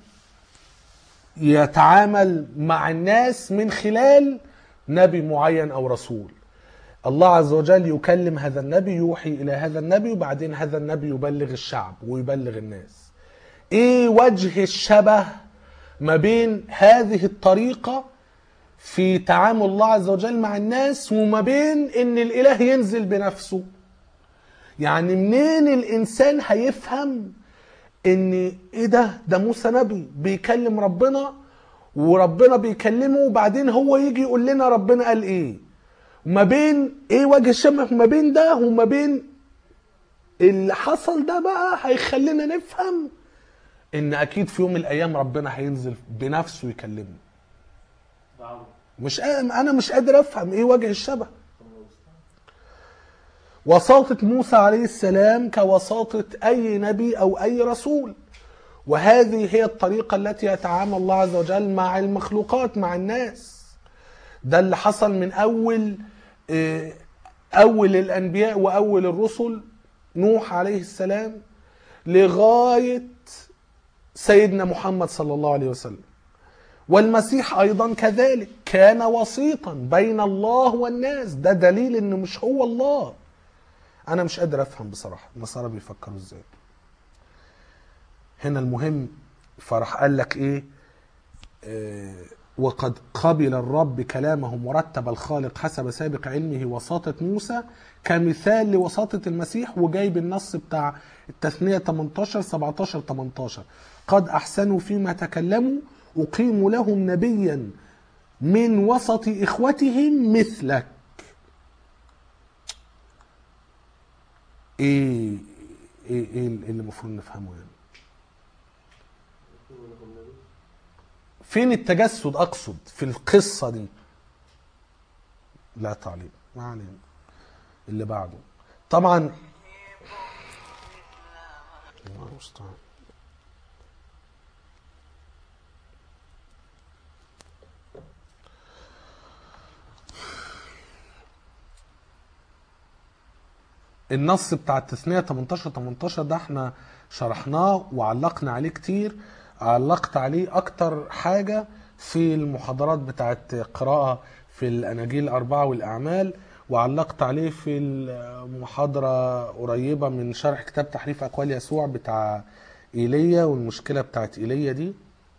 يتعامل مع الناس من خلال نبي معين او رسول الله عز وجل يكلم هذا النبي يوحي الى هذا النبي وبعدين هذا النبي يبلغ الشعب ويبلغ الناس ايه وجه الشبه ما بين هذه الطريقه في تعامل الله عز وجل مع الناس وما بين ان الاله ينزل بنفسه يعني منين الانسان هيفهم ان ايه ده ده موسى نبي بيكلم ربنا وربنا بيكلمه وبعدين هو يجي يقول لنا ربنا قال ايه وما بين ايه وجه الشبه ما بين ده وما بين اللي حصل ده بقى هيخلينا نفهم ان اكيد في يوم من الايام ربنا هينزل بنفسه يكلمنا بعوض مش قا- انا مش قادر افهم ايه وجه الشبه وساطة موسى عليه السلام كوساطة أي نبي أو أي رسول وهذه هي الطريقة التي يتعامل الله عز وجل مع المخلوقات مع الناس ده اللي حصل من أول آه، أول الأنبياء وأول الرسل نوح عليه السلام لغاية سيدنا محمد صلى الله عليه وسلم والمسيح ايضا كذلك كان وسيطا بين الله والناس ده دليل انه مش هو الله انا مش قادر افهم بصراحه النصارى بيفكروا ازاي هنا المهم فراح قال لك ايه آه، وقد قبل الرب كلامهم ورتب الخالق حسب سابق علمه وساطة موسى كمثال لوساطة المسيح وجايب النص بتاع التثنية 18 17 18 قد أحسنوا فيما تكلموا أقيموا لهم نبيا من وسط إخوتهم مثلك إيه إيه, إيه اللي المفروض نفهمه يعني يكون لهم نبي فين التجسد اقصد في القصه دي لا تعليق ما علينا اللي بعده طبعا الله المستعان النص بتاع التثنية 18 18 ده احنا شرحناه وعلقنا عليه كتير علقت عليه اكتر حاجة في المحاضرات بتاعت قراءة في الاناجيل الاربعة والاعمال وعلقت عليه في المحاضرة قريبة من شرح كتاب تحريف اقوال يسوع بتاع ايليا والمشكلة بتاعت ايليا دي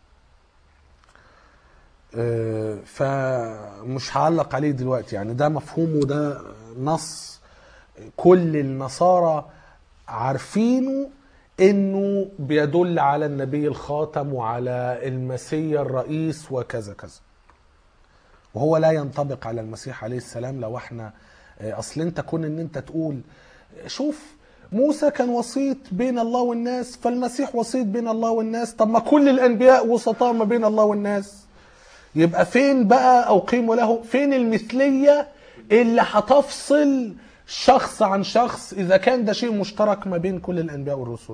آه، فمش هعلق عليه دلوقتي يعني ده مفهوم وده نص كل النصارى عارفينه انه بيدل على النبي الخاتم وعلى المسيا الرئيس وكذا كذا وهو لا ينطبق على المسيح عليه السلام لو احنا آه، اصل انت كون ان انت تقول شوف موسى كان وسيط بين الله والناس فالمسيح وسيط بين الله والناس طب ما كل الانبياء وسطاء ما بين الله والناس يبقى فين بقى او قيموا له فين المثليه اللي هتفصل شخص عن شخص اذا كان ده شيء مشترك ما بين كل الانبياء والرسل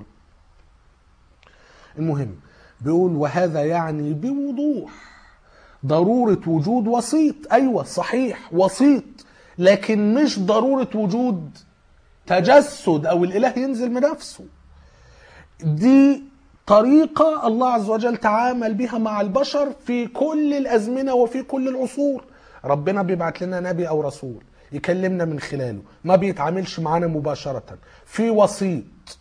المهم بيقول وهذا يعني بوضوح ضرورة وجود وسيط أيوة صحيح وسيط لكن مش ضرورة وجود تجسد أو الإله ينزل بنفسه دي طريقة الله عز وجل تعامل بها مع البشر في كل الأزمنة وفي كل العصور ربنا بيبعت لنا نبي أو رسول يكلمنا من خلاله ما بيتعاملش معانا مباشرة في وسيط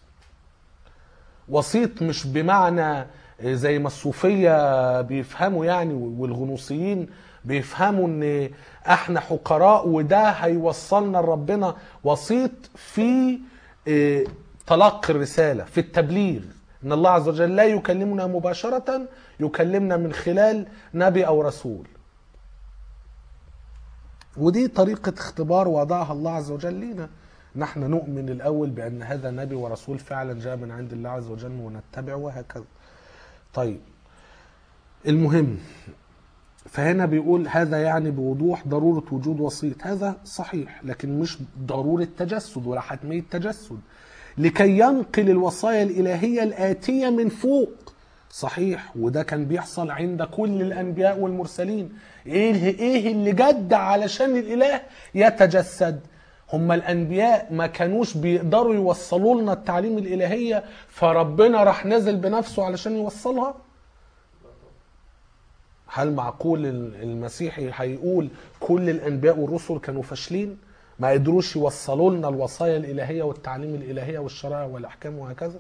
وسيط مش بمعنى زي ما الصوفية بيفهموا يعني والغنوصيين بيفهموا ان احنا حقراء وده هيوصلنا لربنا وسيط في اه، تلقي الرسالة في التبليغ ان الله عز وجل لا يكلمنا مباشرة يكلمنا من خلال نبي او رسول ودي طريقة اختبار وضعها الله عز وجل لينا نحن نؤمن الأول بأن هذا نبي ورسول فعلا جاء من عند الله عز وجل ونتبعه وهكذا طيب المهم فهنا بيقول هذا يعني بوضوح ضرورة وجود وسيط هذا صحيح لكن مش ضرورة تجسد ولا حتمية تجسد لكي ينقل الوصايا الإلهية الآتية من فوق صحيح وده كان بيحصل عند كل الأنبياء والمرسلين إيه, إيه اللي جد علشان الإله يتجسد هم الأنبياء ما كانوش بيقدروا يوصلوا لنا التعليم الإلهية فربنا راح نزل بنفسه علشان يوصلها هل معقول المسيحي هيقول كل الانبياء والرسل كانوا فاشلين ما قدروش يوصلوا لنا الوصايا الالهيه والتعليم الالهيه والشرائع والاحكام وهكذا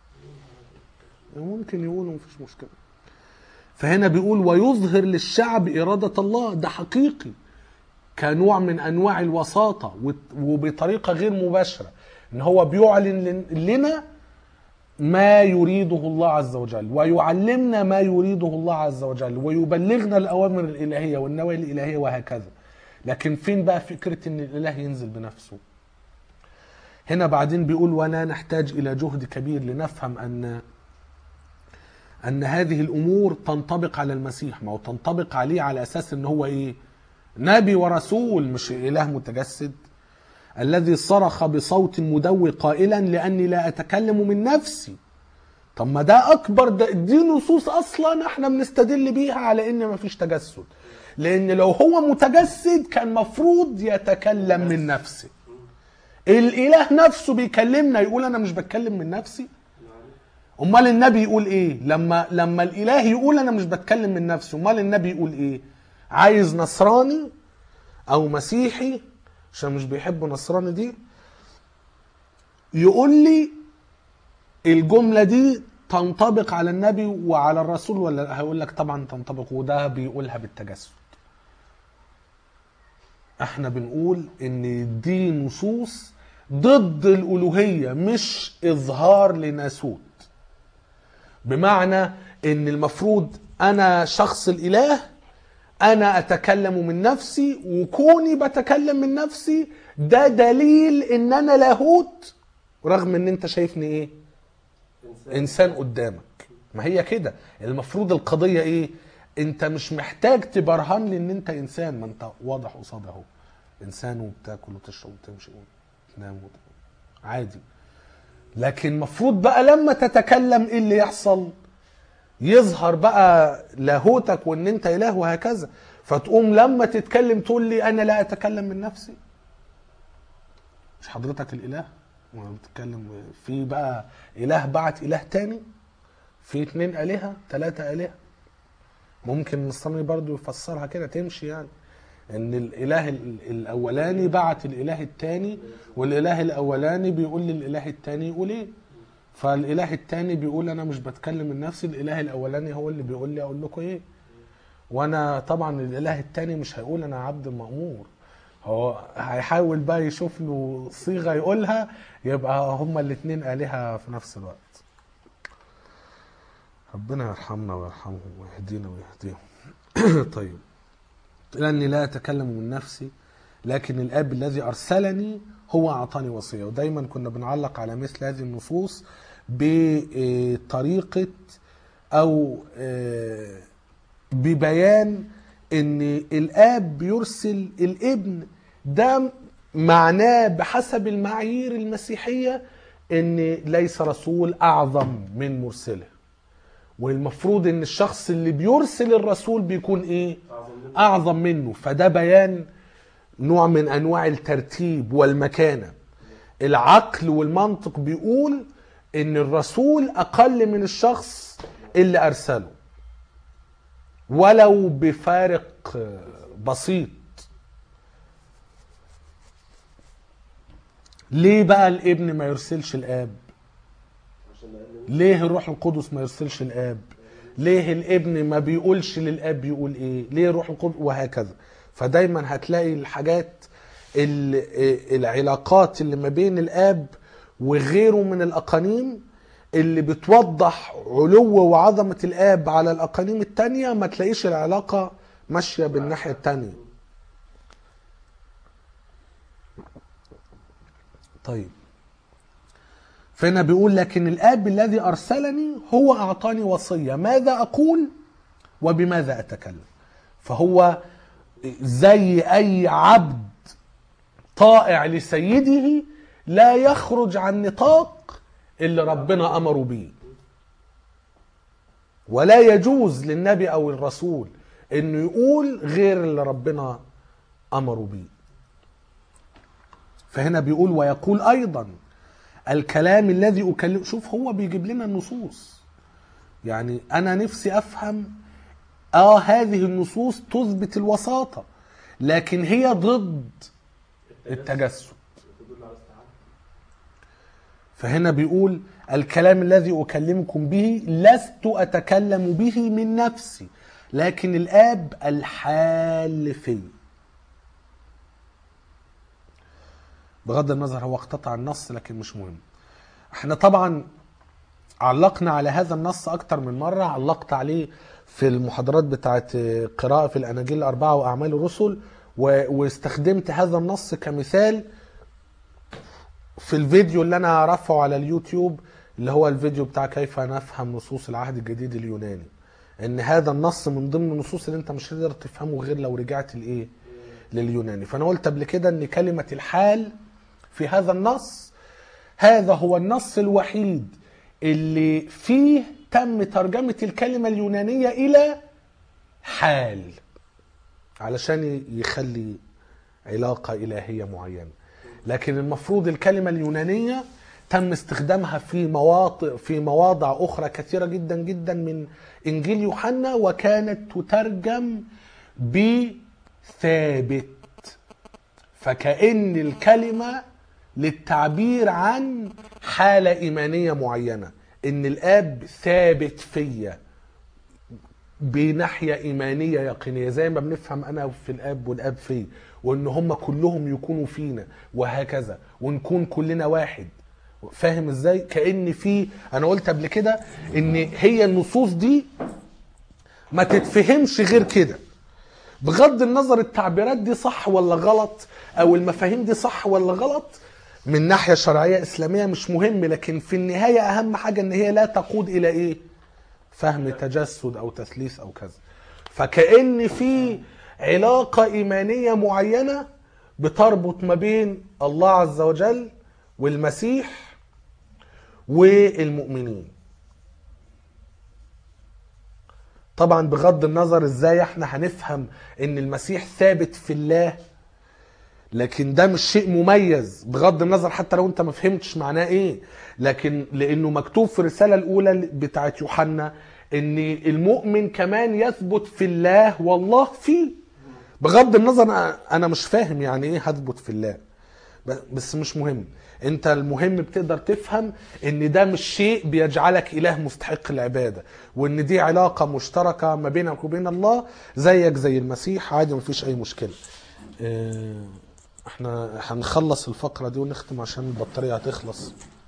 ممكن يقولوا مفيش مشكله فهنا بيقول ويظهر للشعب اراده الله ده حقيقي كنوع من انواع الوساطه وبطريقه غير مباشره ان هو بيعلن لنا ما يريده الله عز وجل ويعلمنا ما يريده الله عز وجل ويبلغنا الأوامر الإلهية والنواهي الإلهية وهكذا لكن فين بقى فكرة أن الإله ينزل بنفسه هنا بعدين بيقول ولا نحتاج إلى جهد كبير لنفهم أن أن هذه الأمور تنطبق على المسيح ما هو تنطبق عليه على أساس أن هو إيه نبي ورسول مش إله متجسد الذي صرخ بصوت مدوي قائلا لاني لا اتكلم من نفسي طب ما ده اكبر ده دي نصوص اصلا احنا بنستدل بيها على ان مفيش تجسد لان لو هو متجسد كان مفروض يتكلم من نفسه الاله نفسه بيكلمنا يقول انا مش بتكلم من نفسي امال النبي يقول ايه لما لما الاله يقول انا مش بتكلم من نفسي امال النبي يقول ايه عايز نصراني او مسيحي عشان مش بيحبوا نصراني دي يقول لي الجملة دي تنطبق على النبي وعلى الرسول ولا لا؟ هيقول لك طبعا تنطبق وده بيقولها بالتجسد احنا بنقول ان دي نصوص ضد الالوهيه مش اظهار لناسوت بمعنى ان المفروض انا شخص الاله انا اتكلم من نفسي وكوني بتكلم من نفسي ده دليل ان انا لاهوت رغم ان انت شايفني ايه انسان انسان قدامك ما هي كده المفروض القضيه ايه انت مش محتاج تبرهن لي ان انت انسان ما انت واضح قصاد اهو انسان وبتاكل وتشرب وتمشي وتنام وت... عادي لكن المفروض بقى لما تتكلم ايه اللي يحصل يظهر بقى لاهوتك وان انت اله وهكذا فتقوم لما تتكلم تقول لي انا لا اتكلم من نفسي مش حضرتك الاله وانا بتتكلم في بقى اله بعت اله تاني في اتنين الهه ثلاثه الهه ممكن النصراني برضو يفسرها كده تمشي يعني ان الاله ال- الاولاني بعت الاله التاني والاله الاولاني بيقول للاله التاني يقول ايه فالاله التاني بيقول انا مش بتكلم من نفسي الاله الاولاني هو اللي بيقول لي اقول لكم ايه وانا طبعا الاله التاني مش هيقول انا عبد مأمور هو هيحاول بقى يشوف له صيغه يقولها يبقى هما الاثنين الهه في نفس الوقت ربنا يرحمنا ويرحمهم ويهدينا ويهديهم طيب لاني لا اتكلم من نفسي لكن الاب الذي ارسلني هو اعطاني وصيه ودايما كنا بنعلق على مثل هذه النصوص بطريقه او آه، ببيان ان الاب بيرسل الابن ده معناه بحسب المعايير المسيحيه ان ليس رسول اعظم من مرسله والمفروض ان الشخص اللي بيرسل الرسول بيكون ايه اعظم منه اعظم منه فده بيان نوع من انواع الترتيب والمكانه العقل والمنطق بيقول ان الرسول اقل من الشخص اللي ارسله ولو بفارق بسيط ليه بقى الابن ما يرسلش الاب عشان اقل ليه الروح القدس ما يرسلش الاب ليه الابن ما بيقولش للاب يقول ايه ليه الروح القدس وهكذا فدايما هتلاقي الحاجات ال- العلاقات اللي ما بين الاب وغيره من الاقانيم اللي بتوضح علو وعظمة الاب على الاقانيم التانية ما تلاقيش العلاقة ماشية بالناحية التانية طيب فهنا بيقول لكن الاب الذي ارسلني هو اعطاني وصيه ماذا اقول وبماذا اتكلم فهو زي اي عبد طائع لسيده لا يخرج عن نطاق اللي ربنا امره به ولا يجوز للنبي او الرسول انه يقول غير اللي ربنا امره به فهنا بيقول ويقول ايضا الكلام الذي اكلم شوف هو بيجيب لنا النصوص يعني انا نفسي افهم اه هذه النصوص تثبت الوساطه لكن هي ضد التجسد تدل على استعانة فهنا بيقول الكلام الذي اكلمكم به لست اتكلم به من نفسي لكن الاب الحال في بغض النظر هو اقتطع النص لكن مش مهم احنا طبعا علقنا على هذا النص اكتر من مرة علقت عليه في المحاضرات بتاعت قراءة في الاناجيل الاربعة واعمال الرسل و- واستخدمت هذا النص كمثال في الفيديو اللي انا رافعه على اليوتيوب اللي هو الفيديو بتاع كيف نفهم نصوص العهد الجديد اليوناني ان هذا النص من ضمن النصوص اللي انت مش هتقدر تفهمه غير لو رجعت لايه لليوناني فانا قلت قبل كده ان كلمة الحال في هذا النص هذا هو النص الوحيد اللي فيه تم ترجمة الكلمة اليونانية إلى حال علشان يخلي علاقة إلهية معينة لكن المفروض الكلمة اليونانية تم استخدامها في مواطئ في مواضع أخرى كثيرة جدا جدا من إنجيل يوحنا وكانت تترجم بثابت فكأن الكلمة للتعبير عن حالة إيمانية معينة ان الاب ثابت فيا بناحية إيمانية يقينية زي ما بنفهم أنا في الآب والآب في وإن هم كلهم يكونوا فينا وهكذا ونكون كلنا واحد فاهم ازاي كأن في أنا قلت قبل كده إن هي النصوص دي ما تتفهمش غير كده بغض النظر التعبيرات دي صح ولا غلط او المفاهيم دي صح ولا غلط من ناحية شرعية إسلامية مش مهم لكن في النهاية أهم حاجة إن هي لا تقود إلى إيه؟ فهم تجسد أو تثليث أو كذا فكأن في علاقة إيمانية معينة بتربط ما بين الله عز وجل والمسيح والمؤمنين طبعا بغض النظر ازاي احنا هنفهم ان المسيح ثابت في الله لكن ده مش شيء مميز بغض النظر حتى لو انت ما فهمتش معناه ايه لكن لانه مكتوب في الرساله الاولى بتاعت يوحنا ان المؤمن كمان يثبت في الله والله فيه بغض النظر أنا- انا مش فاهم يعني ايه هثبت في الله ب- بس مش مهم انت المهم بتقدر تفهم ان ده مش شيء بيجعلك اله مستحق العباده وان دي علاقه مشتركه ما بينك وبين الله زيك زي المسيح عادي مفيش اي مشكله اه، احنا هنخلص الفقره دي ونختم عشان البطاريه هتخلص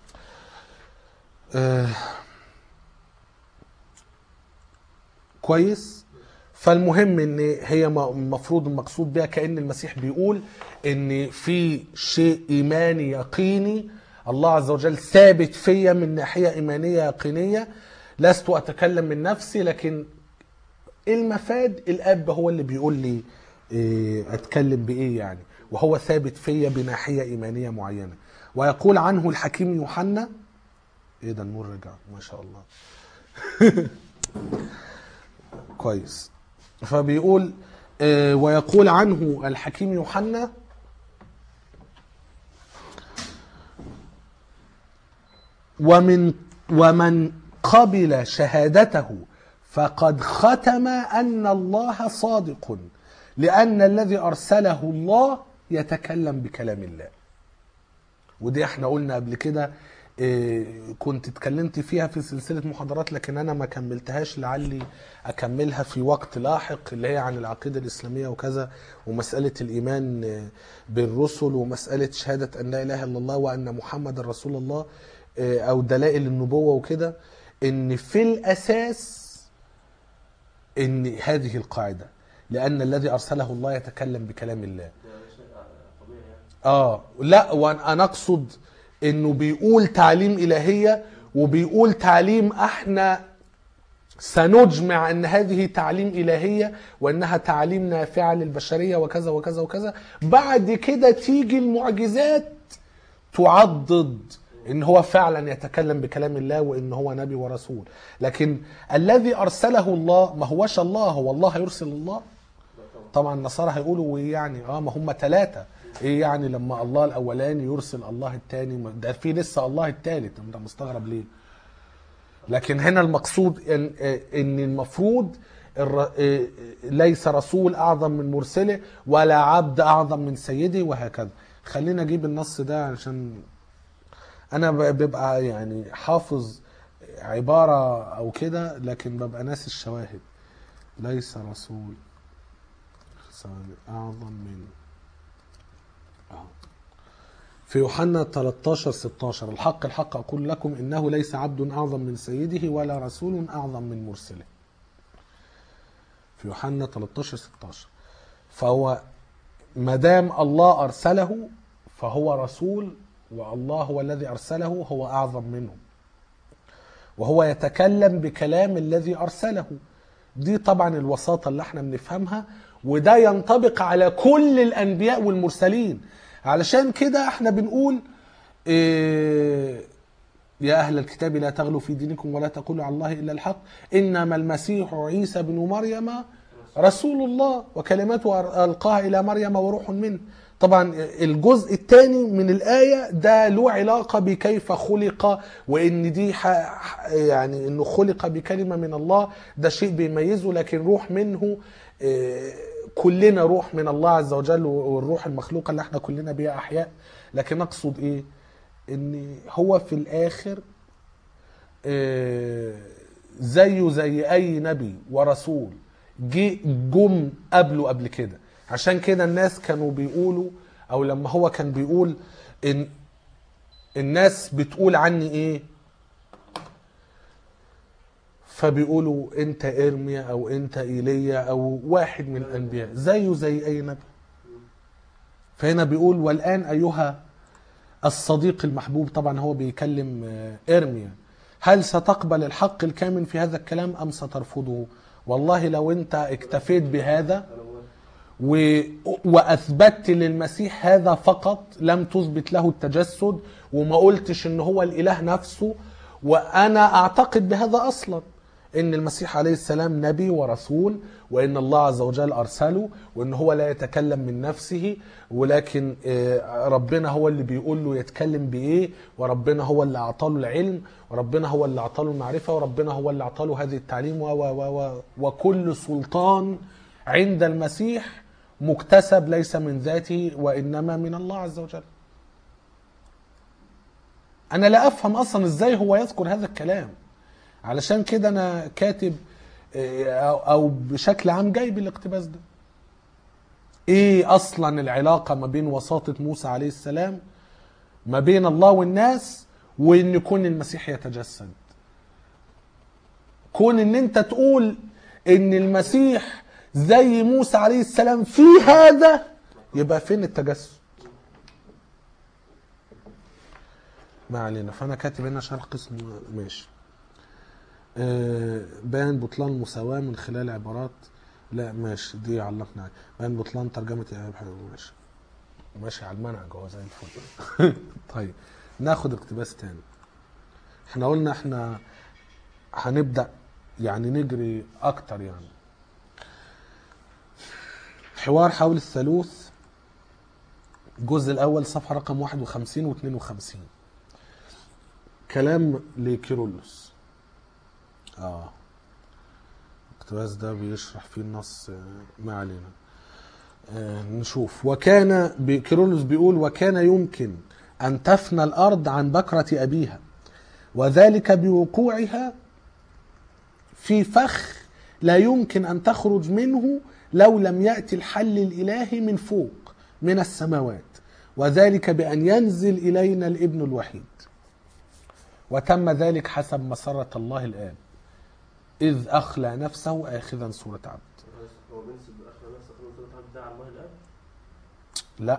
اه، كويس فالمهم ان هي م- المفروض المقصود بها كان المسيح بيقول ان في شيء ايماني يقيني الله عز وجل ثابت فيا من ناحيه ايمانيه يقينيه لست اتكلم من نفسي لكن المفاد الاب هو اللي بيقول لي إيه، اتكلم بايه يعني وهو ثابت فيا بناحيه ايمانيه معينه ويقول عنه الحكيم يوحنا ايه ده النور رجع ما شاء الله كويس فبيقول آه، ويقول عنه الحكيم يوحنا ومن ومن قبل شهادته فقد ختم ان الله صادق لان الذي ارسله الله يتكلم بكلام الله ودي احنا قلنا قبل كده إيه، كنت اتكلمت فيها في سلسلة محاضرات لكن انا ما كملتهاش لعلي اكملها في وقت لاحق اللي هي عن العقيدة الاسلامية وكذا ومسألة الايمان آه، بالرسل ومسألة شهادة ان لا اله الا الله وان محمد رسول الله آه، او دلائل النبوة وكده ان في الاساس ان هذه القاعدة لان الذي ارسله الله يتكلم بكلام الله ده شيء طبيعي يعني اه لا وانا اقصد انه بيقول تعليم الهيه وبيقول تعليم احنا سنجمع ان هذه تعليم الهيه وانها تعليم نافعه للبشريه وكذا وكذا وكذا بعد كده تيجي المعجزات تعضد ان هو فعلا يتكلم بكلام الله وان هو نبي ورسول لكن الذي ارسله الله ما هوش الله هو الله يرسل الله طبعا النصارى هيقولوا وايه يعني اه ما هم ثلاثه ايه يعني لما الله الاولاني يرسل الله الثاني ده في لسه الله الثالث انت مستغرب ليه لكن هنا المقصود ان ان المفروض الر- إيه ليس رسول اعظم من مرسله ولا عبد اعظم من سيده وهكذا خلينا اجيب النص ده عشان انا ب- ببقى يعني حافظ عباره او كده لكن ببقى ناسي الشواهد ليس رسول اعظم من أهو. في يوحنا 13 16 الحق الحق اقول لكم انه ليس عبد اعظم من سيده ولا رسول اعظم من مرسله في يوحنا 13 16 فهو ما دام الله ارسله فهو رسول والله هو الذي ارسله هو اعظم منه وهو يتكلم بكلام الذي ارسله دي طبعا الوساطه اللي احنا بنفهمها وده ينطبق على كل الانبياء والمرسلين علشان كده احنا بنقول إيه يا أهل الكتاب لا تغلوا في دينكم ولا تقولوا على الله إلا الحق إنما المسيح عيسى بن مريم رسول الله وكلمته ألقاها إلى مريم وروح منه طبعا الجزء الثاني من الآية ده له علاقة بكيف خلق وإن دي ح... ح- يعني إنه خلق بكلمة من الله ده شيء بيميزه لكن روح منه آه، كلنا روح من الله عز وجل والروح المخلوقة اللي احنا كلنا بيها أحياء لكن أقصد إيه إن هو في الآخر آه، زيه زي اي نبي ورسول جه جم قبله قبل كده عشان كده الناس كانوا بيقولوا او لما هو كان بيقول ان الناس بتقول عني ايه فبيقولوا انت ارميا او انت ايليا او واحد من الانبياء زيه زي اي نبي فهنا بيقول والان ايها الصديق المحبوب طبعا هو بيكلم آه، ارميا هل ستقبل الحق الكامن في هذا الكلام ام سترفضه والله لو انت اكتفيت بهذا انا موافق و... واثبتت للمسيح هذا فقط لم تثبت له التجسد وما قلتش ان هو الاله نفسه وانا اعتقد بهذا اصلا ان المسيح عليه السلام نبي ورسول وان الله عز وجل ارسله وان هو لا يتكلم من نفسه ولكن آه، ربنا هو اللي بيقول له يتكلم بايه وربنا هو اللي اعطاله العلم وربنا هو اللي اعطاله المعرفه وربنا هو اللي اعطاله هذه التعليم و و و و وكل سلطان عند المسيح مكتسب ليس من ذاته وانما من الله عز وجل. انا لا افهم اصلا ازاي هو يذكر هذا الكلام. علشان كده انا كاتب آه، او أو بشكل عام جايب الاقتباس ده. ايه اصلا العلاقه ما بين وساطه موسى عليه السلام ما بين الله والناس وان يكون المسيح يتجسد. كون ان انت تقول ان المسيح زي موسى عليه السلام في هذا يبقى فين التجسد ما علينا فانا كاتب هنا شرح قسم ماشي آه، بيان بطلان المساواة من خلال عبارات لا ماشي دي علقنا عليها بيان بطلان ترجمة إيهاب حلو ماشي ماشي على المنهج هو زي الفل طيب ناخد اقتباس تاني احنا قلنا احنا هنبدأ يعني نجري اكتر يعني حوار حول الثالوث الجزء الاول صفحه رقم 51 و52 كلام لكيرلس اه الاقتباس ده بيشرح فيه النص آه، ما علينا آه نشوف وكان بي- كيرلس بيقول وكان يمكن ان تفنى الارض عن بكره ابيها وذلك بوقوعها في فخ لا يمكن ان تخرج منه لو لم ياتي الحل الالهي من فوق من السماوات وذلك بان ينزل الينا الابن الوحيد وتم ذلك حسب مسره الله الاب اذ اخلى نفسه اخذا صوره عبد هو بينسب اخر نفسه من صوره عبد ده على الله الاب لا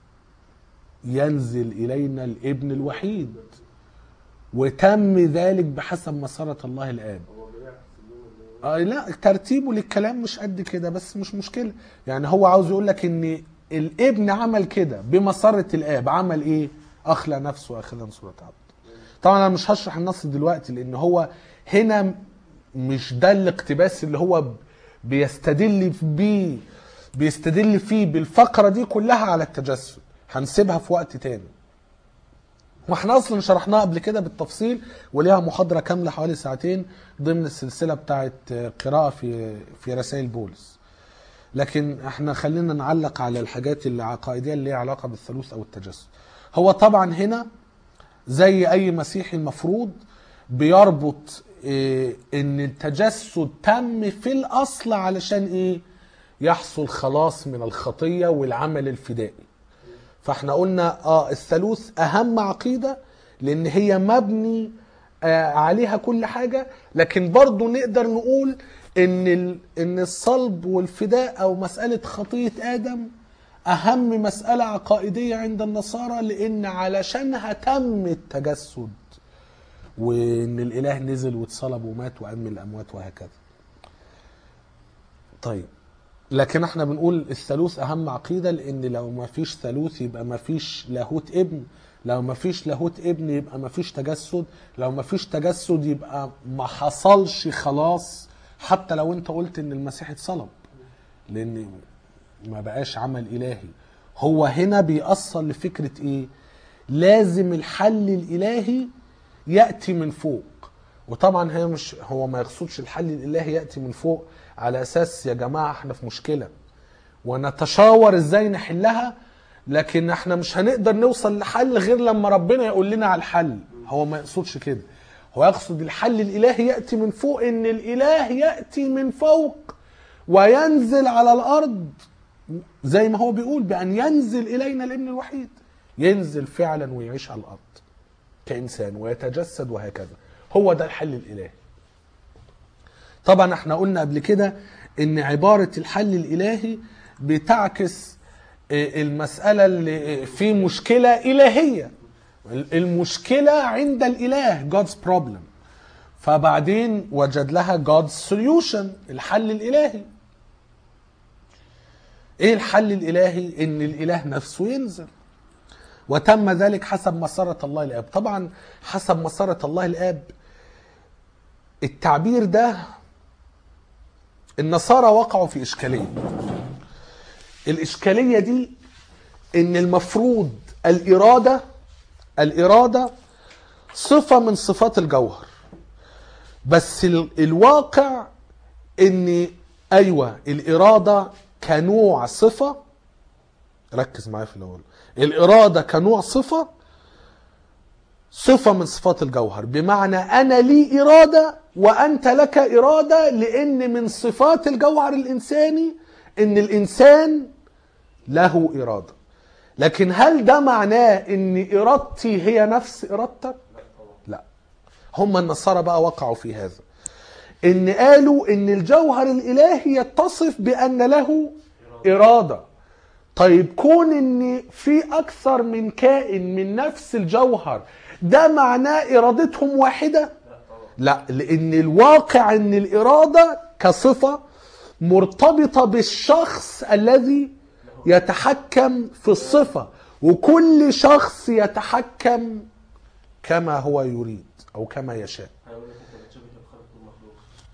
ينزل الينا الابن الوحيد وتم ذلك بحسب مسره الله الاب هو بيعكس اليوم اللي آه لا ترتيبه للكلام مش قد كده بس مش مشكله يعني هو عاوز يقول لك ان الابن عمل كده بمسره الاب عمل ايه اخلى نفسه اخذا صوره عبد طبعا انا مش هشرح النص دلوقتي لان هو هنا مش ده الاقتباس اللي هو ب- بيستدل بيه بيستدل فيه بالفقره دي كلها على التجسد هنسيبها في وقت تاني واحنا اصلا شرحناها قبل كده بالتفصيل وليها محاضره كامله حوالي ساعتين ضمن السلسله بتاعه قراءه في في رسائل بولس لكن احنا خلينا نعلق على الحاجات اللي عقائديه اللي ليها علاقه بالثالوث او التجسد هو طبعا هنا زي اي مسيحي المفروض بيربط إيه ان التجسد تم في الاصل علشان ايه يحصل خلاص من الخطيه والعمل الفدائي فاحنا قلنا اه الثالوث اهم عقيده لان هي مبني آه عليها كل حاجه لكن برضو نقدر نقول ان ال- ان الصلب والفداء او مساله خطيه ادم اهم مساله عقائديه عند النصارى لان علشانها تم التجسد وان الاله نزل واتصلب ومات وقام من الاموات وهكذا طيب لكن احنا بنقول الثالوث اهم عقيده لان لو ما فيش ثالوث يبقى ما فيش لاهوت ابن لو ما فيش لاهوت ابن يبقى ما فيش تجسد لو ما فيش تجسد يبقى ما حصلش خلاص حتى لو انت قلت ان المسيح اتصلب لان ما بقاش عمل الهي هو هنا بيأصل لفكره ايه لازم الحل الالهي ياتي من فوق وطبعا هي مش هو ما يقصدش الحل الالهي ياتي من فوق على اساس يا جماعه احنا في مشكله ونتشاور ازاي نحلها لكن احنا مش هنقدر نوصل لحل غير لما ربنا يقول لنا على الحل هو ما يقصدش كده هو يقصد الحل الالهي ياتي من فوق ان الاله ياتي من فوق وينزل على الارض زي ما هو بيقول بان ينزل الينا الابن الوحيد ينزل فعلا ويعيش على الارض كانسان ويتجسد وهكذا هو ده الحل الالهي طبعا احنا قلنا قبل كده ان عباره الحل الالهي بتعكس آه، المساله اللي في مشكله الهيه المشكله عند الاله God's problem فبعدين وجد لها God's solution الحل الالهي ايه الحل الالهي ان الاله نفسه ينزل وتم ذلك حسب مسارة الله الاب طبعا حسب مسارة الله الاب التعبير ده النصارى وقعوا في اشكاليه الاشكاليه دي ان المفروض الاراده الاراده صفه من صفات الجوهر بس ال- الواقع ان ايوه الاراده كنوع صفه ركز معايا في الاول الاراده كنوع صفه صفه من صفات الجوهر بمعنى انا لي اراده وانت لك اراده لان من صفات الجوهر الانساني ان الانسان له اراده لكن هل ده معناه ان ارادتي هي نفس ارادتك لا هم النصارى بقى وقعوا في هذا ان قالوا ان الجوهر الالهي يتصف بان له اراده طيب كون ان في اكثر من كائن من نفس الجوهر ده معناه ارادتهم واحده لا لان الواقع ان الاراده كصفه مرتبطه بالشخص الذي يتحكم في الصفه وكل شخص يتحكم كما هو يريد او كما يشاء هيقول لك انت بتشبه الخلق بالمخلوق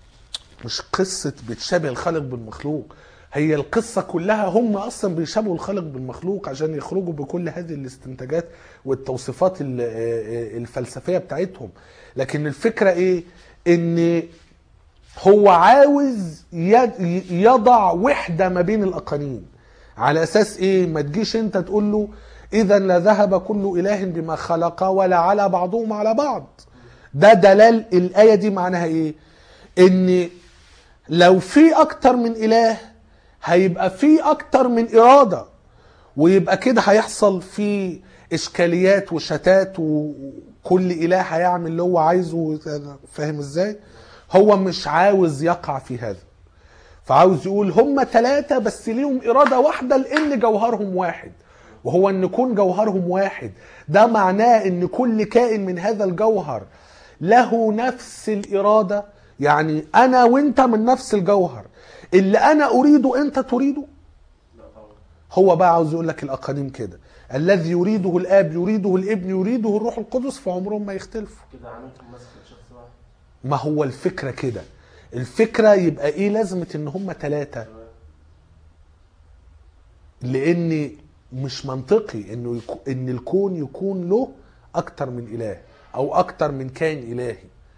مش قصة بتشابه الخالق بالمخلوق هي القصة كلها هم أصلا بيشابهوا الخالق بالمخلوق عشان يخرجوا بكل هذه الاستنتاجات والتوصيفات ال- آه، الفلسفية بتاعتهم لكن الفكرة إيه؟ إن هو عاوز يد- يضع وحدة ما بين الأقانيم على أساس إيه؟ ما تجيش أنت تقول له إذا لذهب كل إله بما خلق ولا على بعضهم على بعض ده دلال الآية دي معناها إيه؟ إن لو في اكتر من اله هيبقى في اكتر من اراده ويبقى كده هيحصل في اشكاليات وشتات وكل اله هيعمل اللي هو عايزه فاهم ازاي هو مش عاوز يقع في هذا فعاوز يقول هم ثلاثة بس ليهم إرادة واحدة لأن جوهرهم واحد وهو أن يكون جوهرهم واحد ده معناه أن كل كائن من هذا الجوهر له نفس الإرادة يعني أنا وأنت من نفس الجوهر اللي أنا أريده أنت تريده لا طبعا هو بقى عاوز يقول لك الأقانيم كده الذي يريده الآب يريده الابن يريده الروح القدس فعمرهم ما يختلفوا كده عملتم مسك شخص واحد ما هو الفكرة كده الفكرة يبقى ايه لازمة ان هم ثلاثة لان مش منطقي انه يكو ان الكون يكون له اكتر من اله او اكتر من كائن الهي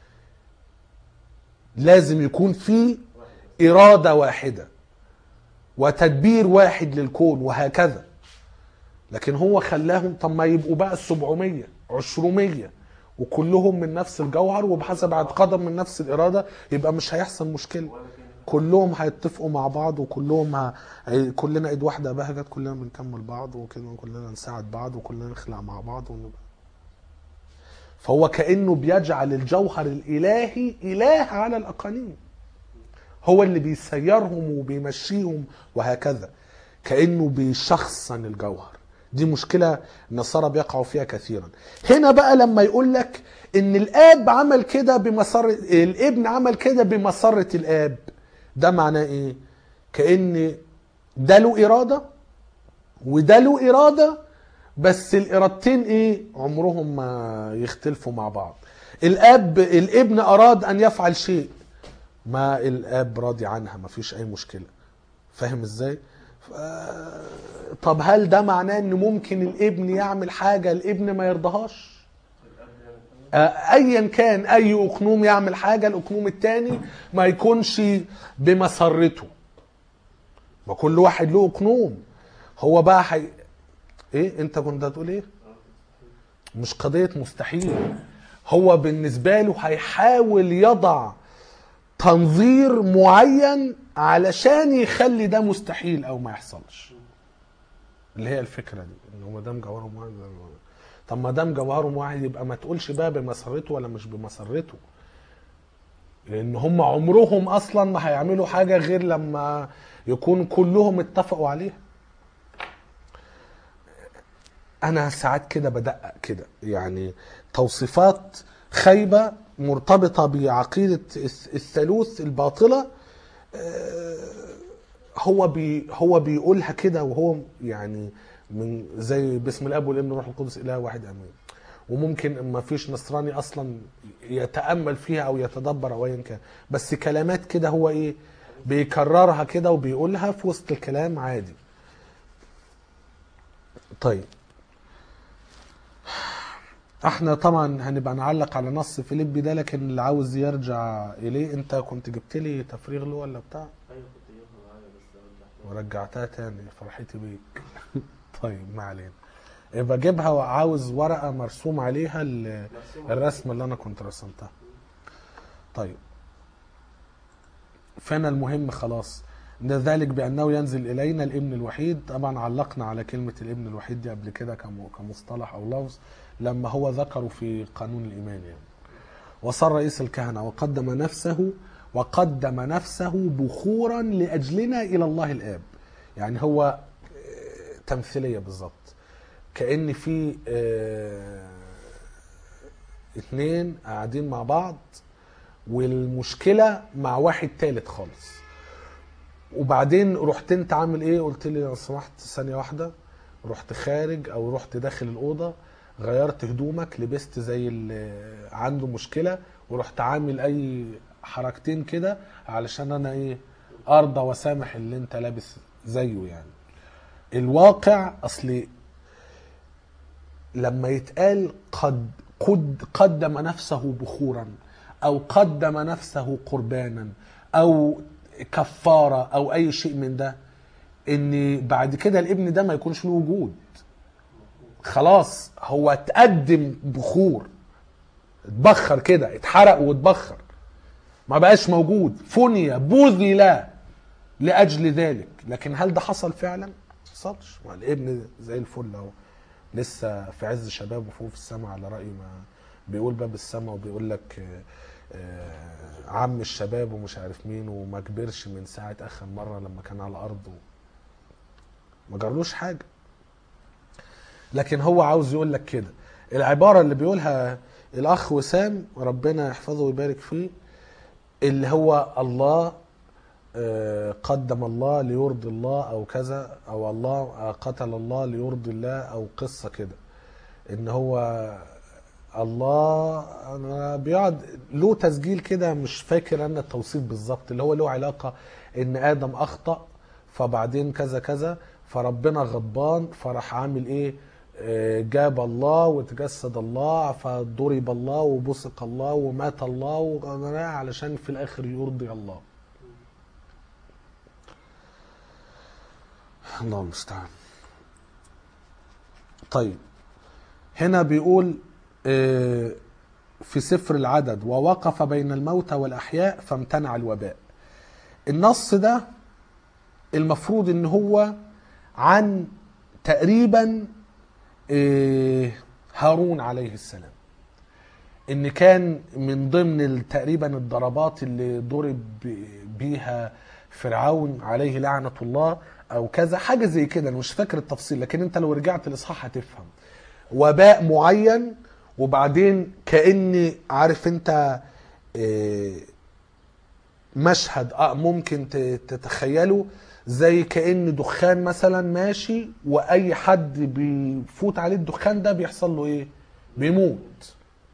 لازم يكون في اراده واحده وتدبير واحد للكون وهكذا لكن هو خلاهم طب ما يبقوا بقى 700 200 وكلهم من نفس الجوهر وبحسب اعتقادهم من نفس الاراده يبقى مش هيحصل مشكله ولا كان كلهم هيتفقوا مع بعض وكلهم ه... هي- كلنا ايد واحده بهجت كلنا بنكمل بعض وكده كلنا نساعد بعض وكلنا نخلع مع بعض ونبقى فهو كانه بيجعل الجوهر الالهي اله على الاقانيم هو اللي بيسيرهم وبيمشيهم وهكذا كانه بيشخصن الجوهر دي مشكله النصارى بيقعوا فيها كثيرا هنا بقى لما يقول لك ان الاب عمل كده بمسره الابن عمل كده بمسره الاب ده معناه ايه كان ده له اراده وده له اراده بس الارادتين ايه عمرهم ما يختلفوا مع بعض الاب الابن اراد ان يفعل شيء ما الاب راضي عنها ما فيش اي مشكله فاهم ازاي ف... طب هل ده معناه ان ممكن الابن يعمل حاجه الابن ما يرضاهاش الاب يعمل آه، ايا كان اي اقنوم يعمل حاجه الاقنوم التاني ما يكونش بمسرته ما كل واحد له اقنوم هو بقى حي... ايه انت كنت هتقول ايه مش قضيه مستحيل هو بالنسبة له هيحاول يضع تنظير معين علشان يخلي ده مستحيل او ما يحصلش اللي هي الفكره دي ان هو ما دام جوهرهم واحد طب ما دام جوهرهم واحد يبقى ما تقولش بقى بمسرته ولا مش بمسرته لان هم عمرهم اصلا ما هيعملوا حاجه غير لما يكون كلهم اتفقوا عليها انا ساعات كده بدقق كده يعني توصيفات خايبه مرتبطه بعقيده الث- الثالوث الباطله آه، هو بي هو بيقولها كده وهو يعني من زي باسم الاب والابن والروح القدس اله واحد امين وممكن ما فيش نصراني اصلا يتامل فيها او يتدبر او ايا كان بس كلمات كده هو ايه بيكررها كده وبيقولها في وسط الكلام عادي طيب احنا طبعا هنبقى نعلق على نص فيليبي ده لكن اللي عاوز يرجع اليه انت كنت جبت لي تفريغ له ولا بتاع ايوه كنت جايبها معايا بس رجعتها ورجعتها تاني فرحتي بيك طيب ما علينا يبقى جيبها وعاوز ورقه مرسوم عليها ال- مرسوم الرسمه اللي انا كنت رسمتها طيب فانا المهم خلاص ده ذلك بانه ينزل الينا الابن الوحيد طبعا علقنا على كلمه الابن الوحيد دي قبل كده كم- كمصطلح او لفظ لما هو ذكره في قانون الايمان يعني وصار رئيس الكهنه وقدم نفسه وقدم نفسه بخورا لاجلنا الى الله الاب يعني هو آه، تمثيليه بالظبط كان في آه، اتنين قاعدين مع بعض والمشكله مع واحد تالت خالص وبعدين رحت انت عامل ايه قلت لي لو سمحت ثانيه واحده رحت خارج او رحت داخل الاوضه غيرت هدومك لبست زي اللي عنده مشكله ورحت عامل اي حركتين كده علشان انا ايه ارضى وسامح اللي انت لابس زيه يعني الواقع اصل لما يتقال قد قد قدم نفسه بخورا او قدم نفسه قربانا او كفاره او اي شيء من ده ان بعد كده الابن ده ما يكونش له وجود خلاص هو اتقدم بخور اتبخر كده اتحرق واتبخر ما بقاش موجود فني بذل لاجل ذلك لكن هل ده حصل فعلا؟ ما حصلش ما الابن زي الفل اهو لسه في عز شبابه فوق في السماء على راي ما بيقول باب السماء وبيقول لك آه، آه، عم الشباب ومش عارف مين وما كبرش من ساعه اخر مره لما كان على الارض ما جرلوش حاجه لكن هو عاوز يقول لك كده العباره اللي بيقولها الاخ وسام ربنا يحفظه ويبارك فيه اللي هو الله آه، قدم الله ليرضي الله او كذا او الله آه، قتل الله ليرضي الله او قصه كده ان هو الله انا بيقعد له تسجيل كده مش فاكر انا التوصيف بالظبط اللي هو له علاقه ان ادم اخطا فبعدين كذا كذا فربنا غضبان فراح عامل ايه آه، جاب الله وتجسد الله فضرب الله وبصق الله ومات الله و- علشان في الاخر يرضي الله الله المستعان طيب هنا بيقول آه، في سفر العدد ووقف بين الموتى والأحياء فامتنع الوباء النص ده المفروض ان هو عن تقريبا آه، هارون عليه السلام ان كان من ضمن ال- تقريبا الضربات اللي ضرب ب- بيها فرعون عليه لعنة الله او كذا حاجة زي كده انا مش فاكر التفصيل لكن انت لو رجعت الاصحاح هتفهم وباء معين وبعدين كأني عارف انت آه، مشهد اه ممكن ت- تتخيله زي كأن دخان مثلا ماشي واي حد بيفوت عليه الدخان ده بيحصل له ايه بيموت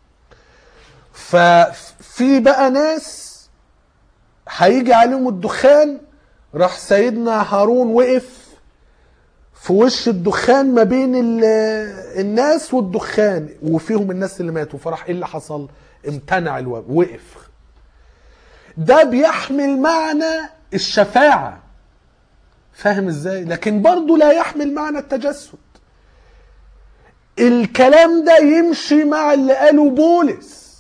ففي بقى ناس هيجي عليهم الدخان راح سيدنا هارون وقف في وش الدخان ما بين ال- الناس والدخان وفيهم الناس اللي ماتوا فراح ايه اللي حصل امتنع الوقف وقف ده بيحمل معنى الشفاعة فاهم ازاي لكن برضه لا يحمل معنى التجسد الكلام ده يمشي مع اللي قاله بولس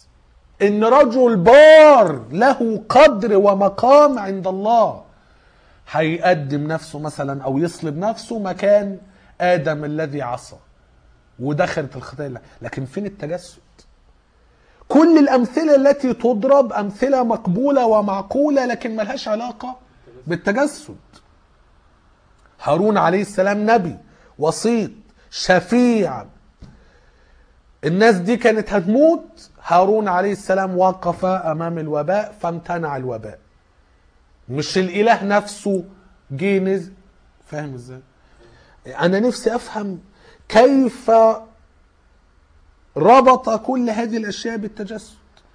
ان رجل بار له قدر ومقام عند الله هيقدم نفسه مثلا او يصلب نفسه مكان ادم الذي عصى ودخلت الخطيه الله. لكن فين التجسد كل الامثله التي تضرب امثله مقبوله ومعقوله لكن ملهاش علاقه بالتجسد هارون عليه السلام نبي وسيط شفيع الناس دي كانت هتموت هارون عليه السلام وقف امام الوباء فامتنع الوباء مش الاله نفسه جه نزل فاهم ازاي انا نفسي افهم كيف ربط كل هذه الاشياء بالتجسد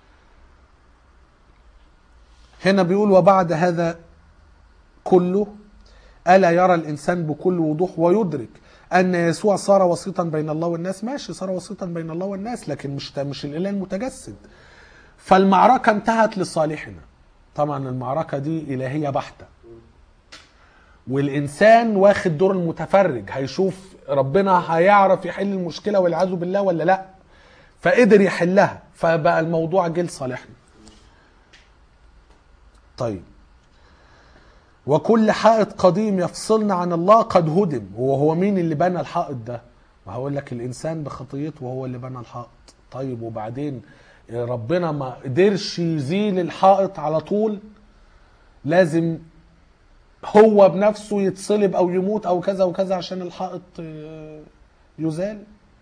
هنا بيقول وبعد هذا كله الا يرى الانسان بكل وضوح ويدرك ان يسوع صار وسيطا بين الله والناس ماشي صار وسيطا بين الله والناس لكن مش مش الاله المتجسد فالمعركه انتهت لصالحنا طبعا المعركه دي الهيه بحته والانسان واخد دور المتفرج هيشوف ربنا هيعرف يحل المشكله والعياذ بالله ولا لا فقدر يحلها فبقى الموضوع جه لصالحنا طيب وكل حائط قديم يفصلنا عن الله قد هدم وهو مين اللي بنى الحائط ده ما هقول لك الانسان بخطيته وهو اللي بنى الحائط طيب وبعدين ربنا ما قدرش يزيل الحائط على طول لازم هو بنفسه يتصلب او يموت او كذا وكذا عشان الحائط آه، يزال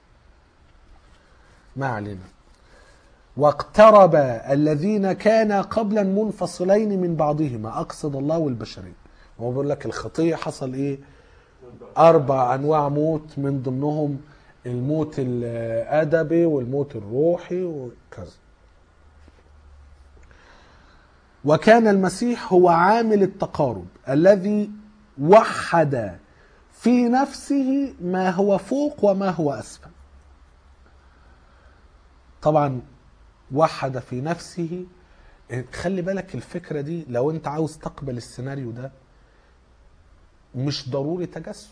ما علينا واقترب الذين كانا قبلا منفصلين من بعضهما اقصد الله والبشريه هو بيقول لك الخطيه حصل ايه اربع انواع موت من ضمنهم الموت الادبي والموت الروحي وكذا وكان المسيح هو عامل التقارب الذي وحد في نفسه ما هو فوق وما هو اسفل طبعا وحد في نفسه خلي بالك الفكره دي لو انت عاوز تقبل السيناريو ده مش ضروري تجسد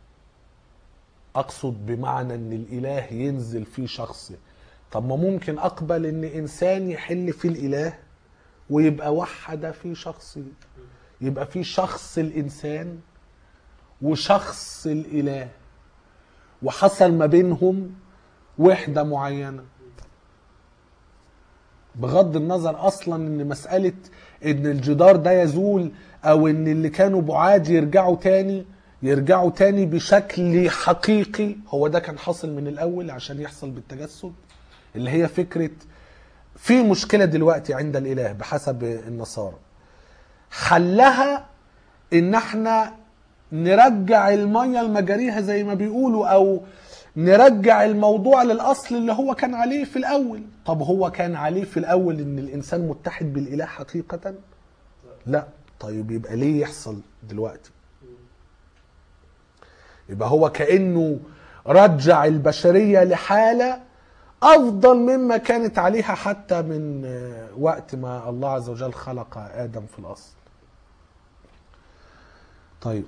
اقصد بمعنى ان الاله ينزل في شخص طب ما ممكن اقبل ان انسان يحل في الاله ويبقى وحد في شخصه يبقى في شخص الانسان وشخص الاله وحصل ما بينهم وحده معينه بغض النظر اصلا ان مساله ان الجدار ده يزول او ان اللي كانوا بعاد يرجعوا تاني يرجعوا تاني بشكل حقيقي هو ده كان حاصل من الاول عشان يحصل بالتجسد اللي هي فكره في مشكله دلوقتي عند الاله بحسب النصارى حلها ان احنا نرجع الميه لمجاريها زي ما بيقولوا او نرجع الموضوع للاصل اللي هو كان عليه في الاول طب هو كان عليه في الاول ان الانسان متحد بالاله حقيقه لا طيب يبقى ليه يحصل دلوقتي يبقى هو كانه رجع البشريه لحاله افضل مما كانت عليها حتى من وقت ما الله عز وجل خلق ادم في الاصل طيب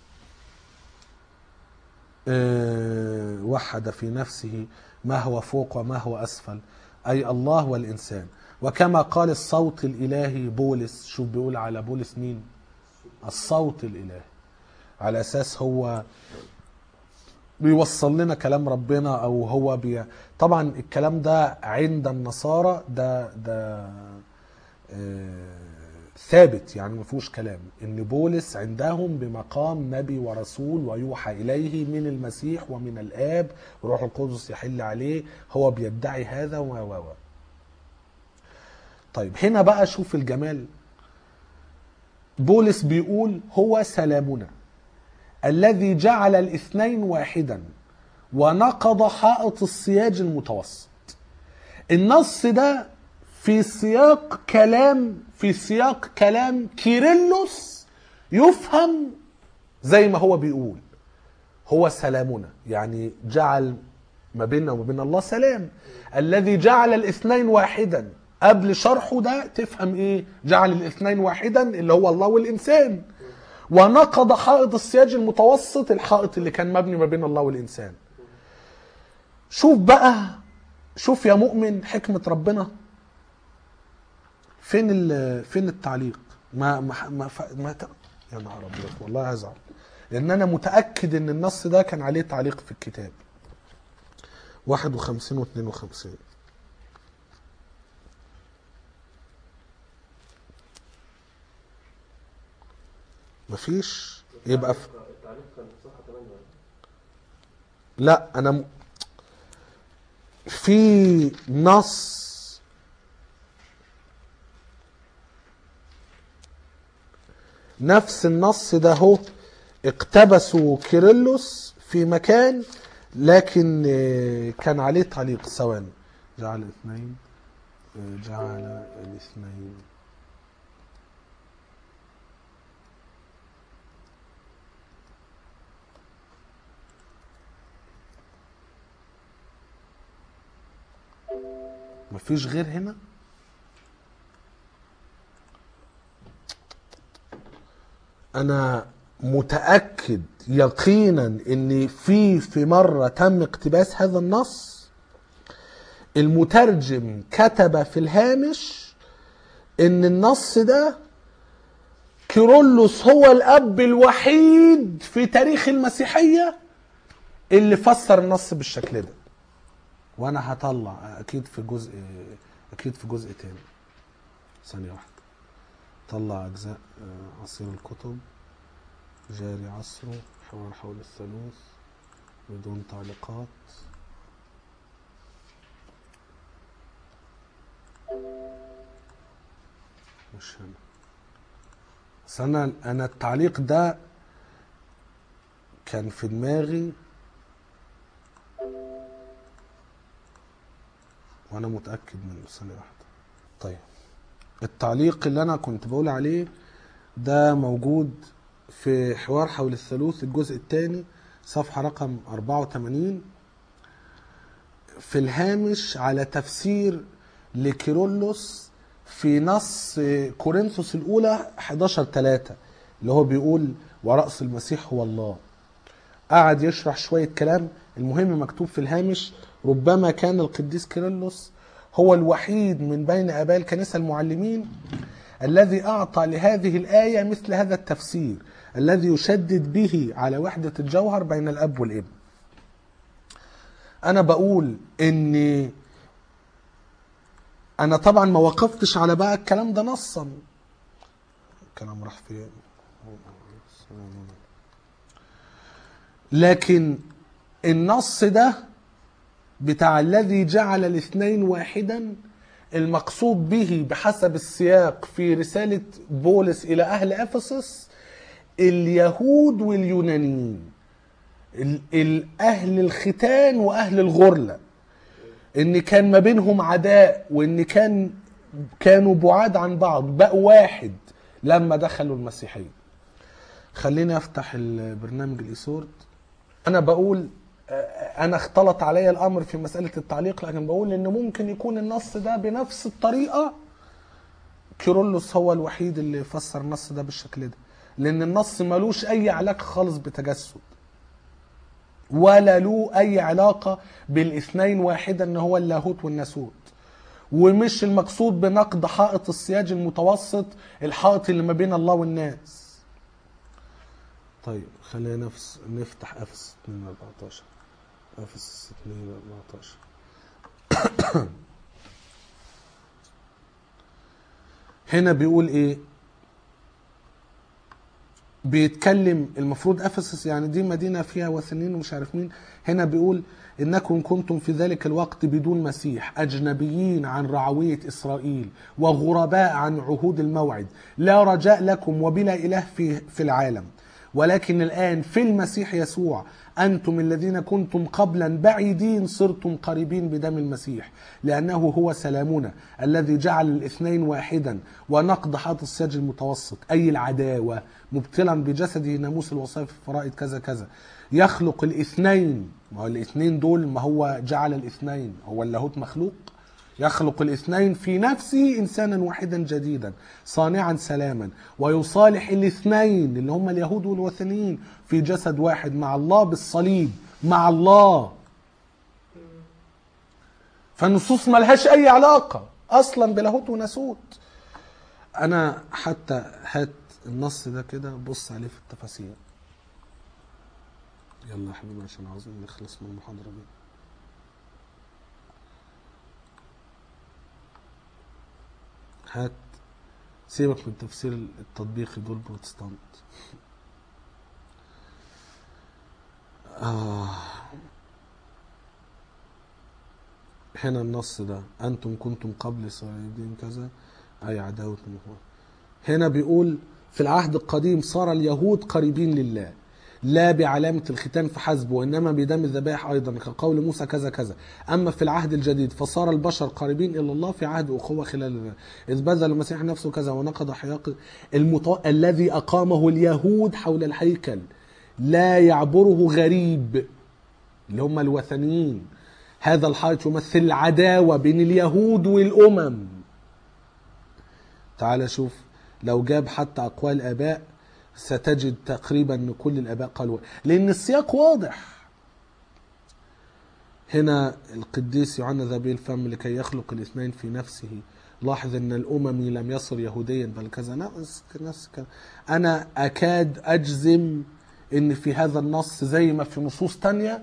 أه وحد في نفسه ما هو فوق وما هو اسفل اي الله والانسان وكما قال الصوت الالهي بولس شوف بيقول على بولس مين الصوت الالهي على اساس هو بيوصل لنا كلام ربنا او هو بي... طبعا الكلام ده عند النصارى ده ده آه ثابت يعني ما فيهوش كلام ان بولس عندهم بمقام نبي ورسول ويوحى اليه من المسيح ومن الاب وروح القدس يحل عليه هو بيدعي هذا و و و طيب هنا بقى شوف الجمال بولس بيقول هو سلامنا الذي جعل الاثنين واحدا ونقض حائط السياج المتوسط النص ده في سياق كلام في سياق كلام كيرلس يفهم زي ما هو بيقول هو سلامنا يعني جعل ما بيننا وما بين الله سلام الذي جعل الاثنين واحدا قبل شرحه ده تفهم ايه جعل الاثنين واحدا اللي هو الله والانسان ونقض حائط السياج المتوسط الحائط اللي كان مبني ما بين الله والانسان شوف بقى شوف يا مؤمن حكمة ربنا فين ال- فين التعليق ما ما ما, ف- ما ت... يا نهار ابيض والله هزعل لان انا متاكد ان النص ده كان عليه تعليق في الكتاب 51 و 52 مفيش يبقى في التعليق كان في صفحه 8 لا انا م... في نص نفس النص ده هو اقتبسوا كيرلس في مكان لكن آه، كان عليه تعليق ثواني جعل اثنين آه، جعل الاثنين مفيش غير هنا انا متاكد يقينا ان في في مره تم اقتباس هذا النص المترجم كتب في الهامش ان النص ده كيرلس هو الاب الوحيد في تاريخ المسيحيه اللي فسر النص بالشكل ده وانا هطلع اكيد في جزء اكيد في جزء تاني ثانيه واحده طلع اجزاء آه، عصير الكتب جاري عصره حوار حول الثالوث بدون تعليقات مش هنا بس انا انا التعليق ده كان في دماغي وانا متاكد منه ثانيه واحده طيب التعليق اللي انا كنت بقول عليه ده موجود في حوار حول الثالوث الجزء الثاني صفحه رقم 84 في الهامش على تفسير لكيرلس في نص كورنثوس الاولى 11 3 اللي هو بيقول ورأس المسيح هو الله قعد يشرح شوية كلام المهم مكتوب في الهامش ربما كان القديس كيرلس هو الوحيد من بين آباء الكنيسة المعلمين الذي أعطى لهذه الآية مثل هذا التفسير الذي يشدد به على وحدة الجوهر بين الأب والابن أنا بقول إن أنا طبعا ما وقفتش على بقى الكلام ده نصا الكلام راح فين لكن النص ده بتاع الذي جعل الاثنين واحدا المقصود به بحسب السياق في رسالة بولس إلى أهل أفسس اليهود واليونانيين ال- ال- أهل الختان وأهل الغرلة إن كان ما بينهم عداء وإن كان كانوا بعاد عن بعض بقوا واحد لما دخلوا المسيحية خليني أفتح البرنامج الإيسورد أنا بقول انا اختلط عليا الامر في مساله التعليق لكن بقول ان ممكن يكون النص ده بنفس الطريقه كيرلس هو الوحيد اللي فسر النص ده بالشكل ده لان النص ملوش اي علاقه خالص بتجسد ولا له اي علاقه بالاثنين واحدا ان هو اللاهوت والناسوت ومش المقصود بنقد حائط السياج المتوسط الحائط اللي ما بين الله والناس طيب خلينا نفس نفتح افس 2 14 افس 2 14 هنا بيقول ايه بيتكلم المفروض افسس يعني دي مدينه فيها وثنيين ومش عارف مين هنا بيقول انكم كنتم في ذلك الوقت بدون مسيح اجنبيين عن رعويه اسرائيل وغرباء عن عهود الموعد لا رجاء لكم وبلا اله في في العالم ولكن الآن في المسيح يسوع أنتم الذين كنتم قبلا بعيدين صرتم قريبين بدم المسيح لأنه هو سلامنا الذي جعل الاثنين واحدا ونقض حاط الساج المتوسط أي العداوة مبتلا بجسده ناموس الوصايا في الفرائض كذا كذا يخلق الاثنين ما هو الاثنين دول ما هو جعل الاثنين هو اللاهوت مخلوق يخلق الاثنين في نفسه انسانا واحدا جديدا صانعا سلاما ويصالح الاثنين اللي هم اليهود والوثنيين في جسد واحد مع الله بالصليب مع الله فالنصوص ملهاش اي علاقه اصلا بلاهوت وناسوت انا حتى هات النص ده كده بص عليه في التفاسير يلا يا حبيبي عشان عاوزين نخلص من المحاضرة دي هات سيبك من تفسير التطبيقي دول بروتستانت آه. هنا النص ده أنتم كنتم قبل صليبين كذا أي عداوة مهوى هنا بيقول في العهد القديم صار اليهود قريبين لله لا بعلامة الختان فحسب وإنما بدم الذبائح أيضا كقول موسى كذا كذا أما في العهد الجديد فصار البشر قريبين إلى الله في عهد أخوة خلال الله إذ بذل المسيح نفسه كذا ونقض حياق المط... الذي أقامه اليهود حول الهيكل لا يعبره غريب اللي هم الوثنيين هذا الحائط يمثل العداوة بين اليهود والأمم تعال شوف لو جاب حتى أقوال آباء ستجد تقريبا ان كل الاباء قالوا لان السياق واضح هنا القديس يوحنا ذبي الفم لكي يخلق الاثنين في نفسه لاحظ ان الاممي لم يصر يهوديا بل كذا نفس نفس كذا. انا اكاد اجزم ان في هذا النص زي ما في نصوص تانية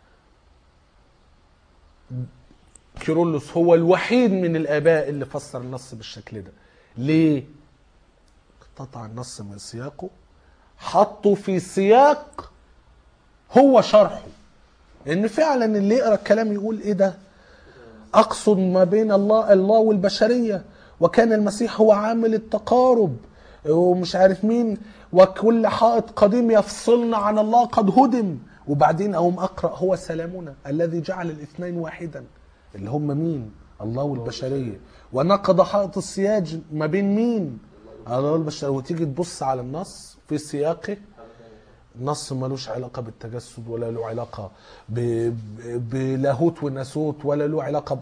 كيرلس هو الوحيد من الاباء اللي فسر النص بالشكل ده ليه قطع النص من سياقه حطه في سياق هو شرحه ان فعلا اللي يقرا الكلام يقول ايه ده اقصد ما بين الله الله والبشريه وكان المسيح هو عامل التقارب ومش عارف مين وكل حائط قديم يفصلنا عن الله قد هدم وبعدين اقوم اقرا هو سلامنا الذي جعل الاثنين واحدا اللي هم مين الله والبشريه ونقض حائط السياج ما بين مين الله والبشريه وتيجي تبص على النص في سياقه النص ملوش علاقة بالتجسد ولا له علاقة ب... ب... بلاهوت وناسوت ولا له علاقة ب...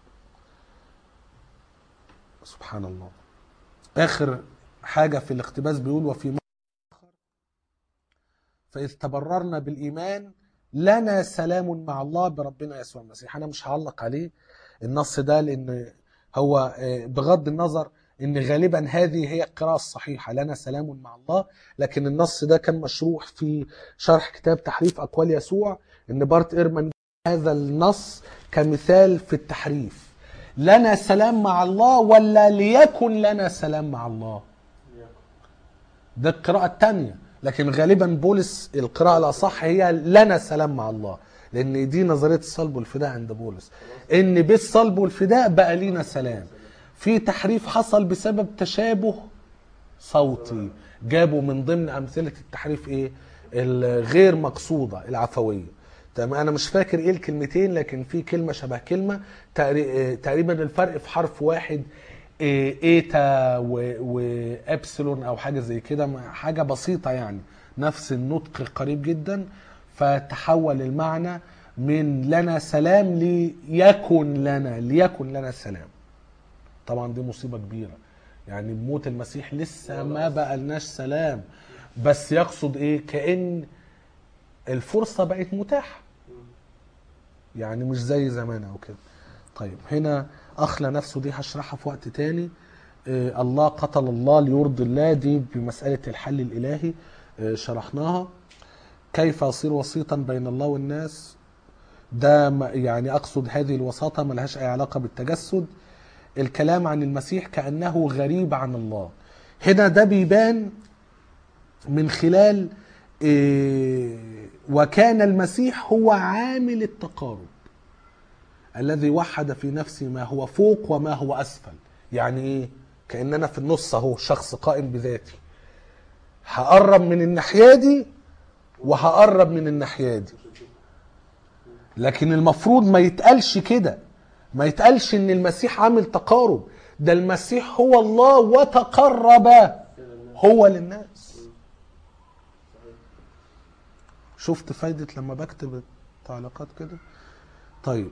سبحان الله آخر حاجة في الاقتباس بيقول وفي م- فإذ تبررنا بالإيمان لنا سلام مع الله بربنا يسوع المسيح أنا مش هعلق عليه النص ده لأن هو آه، بغض النظر ان غالبا هذه هي القراءة الصحيحة لنا سلام مع الله لكن النص ده كان مشروح في شرح كتاب تحريف اقوال يسوع ان بارت ايرمان هذا النص كمثال في التحريف لنا سلام مع الله ولا ليكن لنا سلام مع الله ده القراءة الثانية لكن غالبا بولس القراءة الأصح هي لنا سلام مع الله لأن دي نظرية الصلب والفداء عند بولس إن بالصلب والفداء بقى لينا سلام في تحريف حصل بسبب تشابه صوتي جابوا من ضمن أمثلة التحريف إيه الغير مقصودة العفوية تمام انا مش فاكر ايه الكلمتين لكن في كلمه شبه كلمه تقري- تقريبا الفرق في حرف واحد إيه، ايتا و- وابسلون او حاجه زي كده ما- حاجه بسيطه يعني نفس النطق قريب جدا فتحول المعنى من لنا سلام ليكن لنا ليكن لنا سلام طبعا دي مصيبه كبيره يعني بموت المسيح لسه ما بقى لناش سلام بس يقصد ايه كان الفرصه بقت متاحه يعني مش زي زمان او كده طيب هنا اخلى نفسه دي هشرحها في وقت تاني آه، الله قتل الله ليرضي الله دي بمسألة الحل الإلهي آه، شرحناها كيف أصير وسيطا بين الله والناس ده م- يعني أقصد هذه الوساطة ملهاش أي علاقة بالتجسد الكلام عن المسيح كأنه غريب عن الله هنا ده بيبان من خلال إيه، وكان المسيح هو عامل التقارب الذي وحد في نفسه ما هو فوق وما هو اسفل يعني ايه كاننا في النص اهو شخص قائم بذاتي هقرب من الناحيه دي وهقرب من الناحيه دي لكن المفروض ما يتقالش كده ما يتقالش ان المسيح عامل تقارب ده المسيح هو الله وتقرب هو للناس شفت فايدة لما بكتب التعليقات كده طيب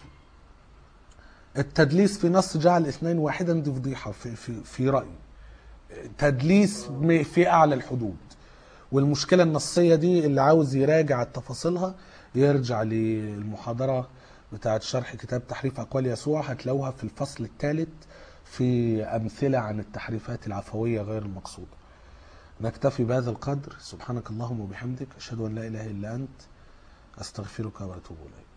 التدليس في نص جعل اثنين واحدا دي فضيحة في, في, في رأيي تدليس م- في أعلى الحدود والمشكلة النصية دي اللي عاوز يراجع تفاصيلها يرجع للمحاضرة بتاعة شرح كتاب تحريف أقوال يسوع هتلاقوها في الفصل الثالث في أمثلة عن التحريفات العفوية غير المقصودة نكتفي بهذا القدر سبحانك اللهم وبحمدك أشهد أن لا إله إلا أنت أستغفرك وأتوب إليك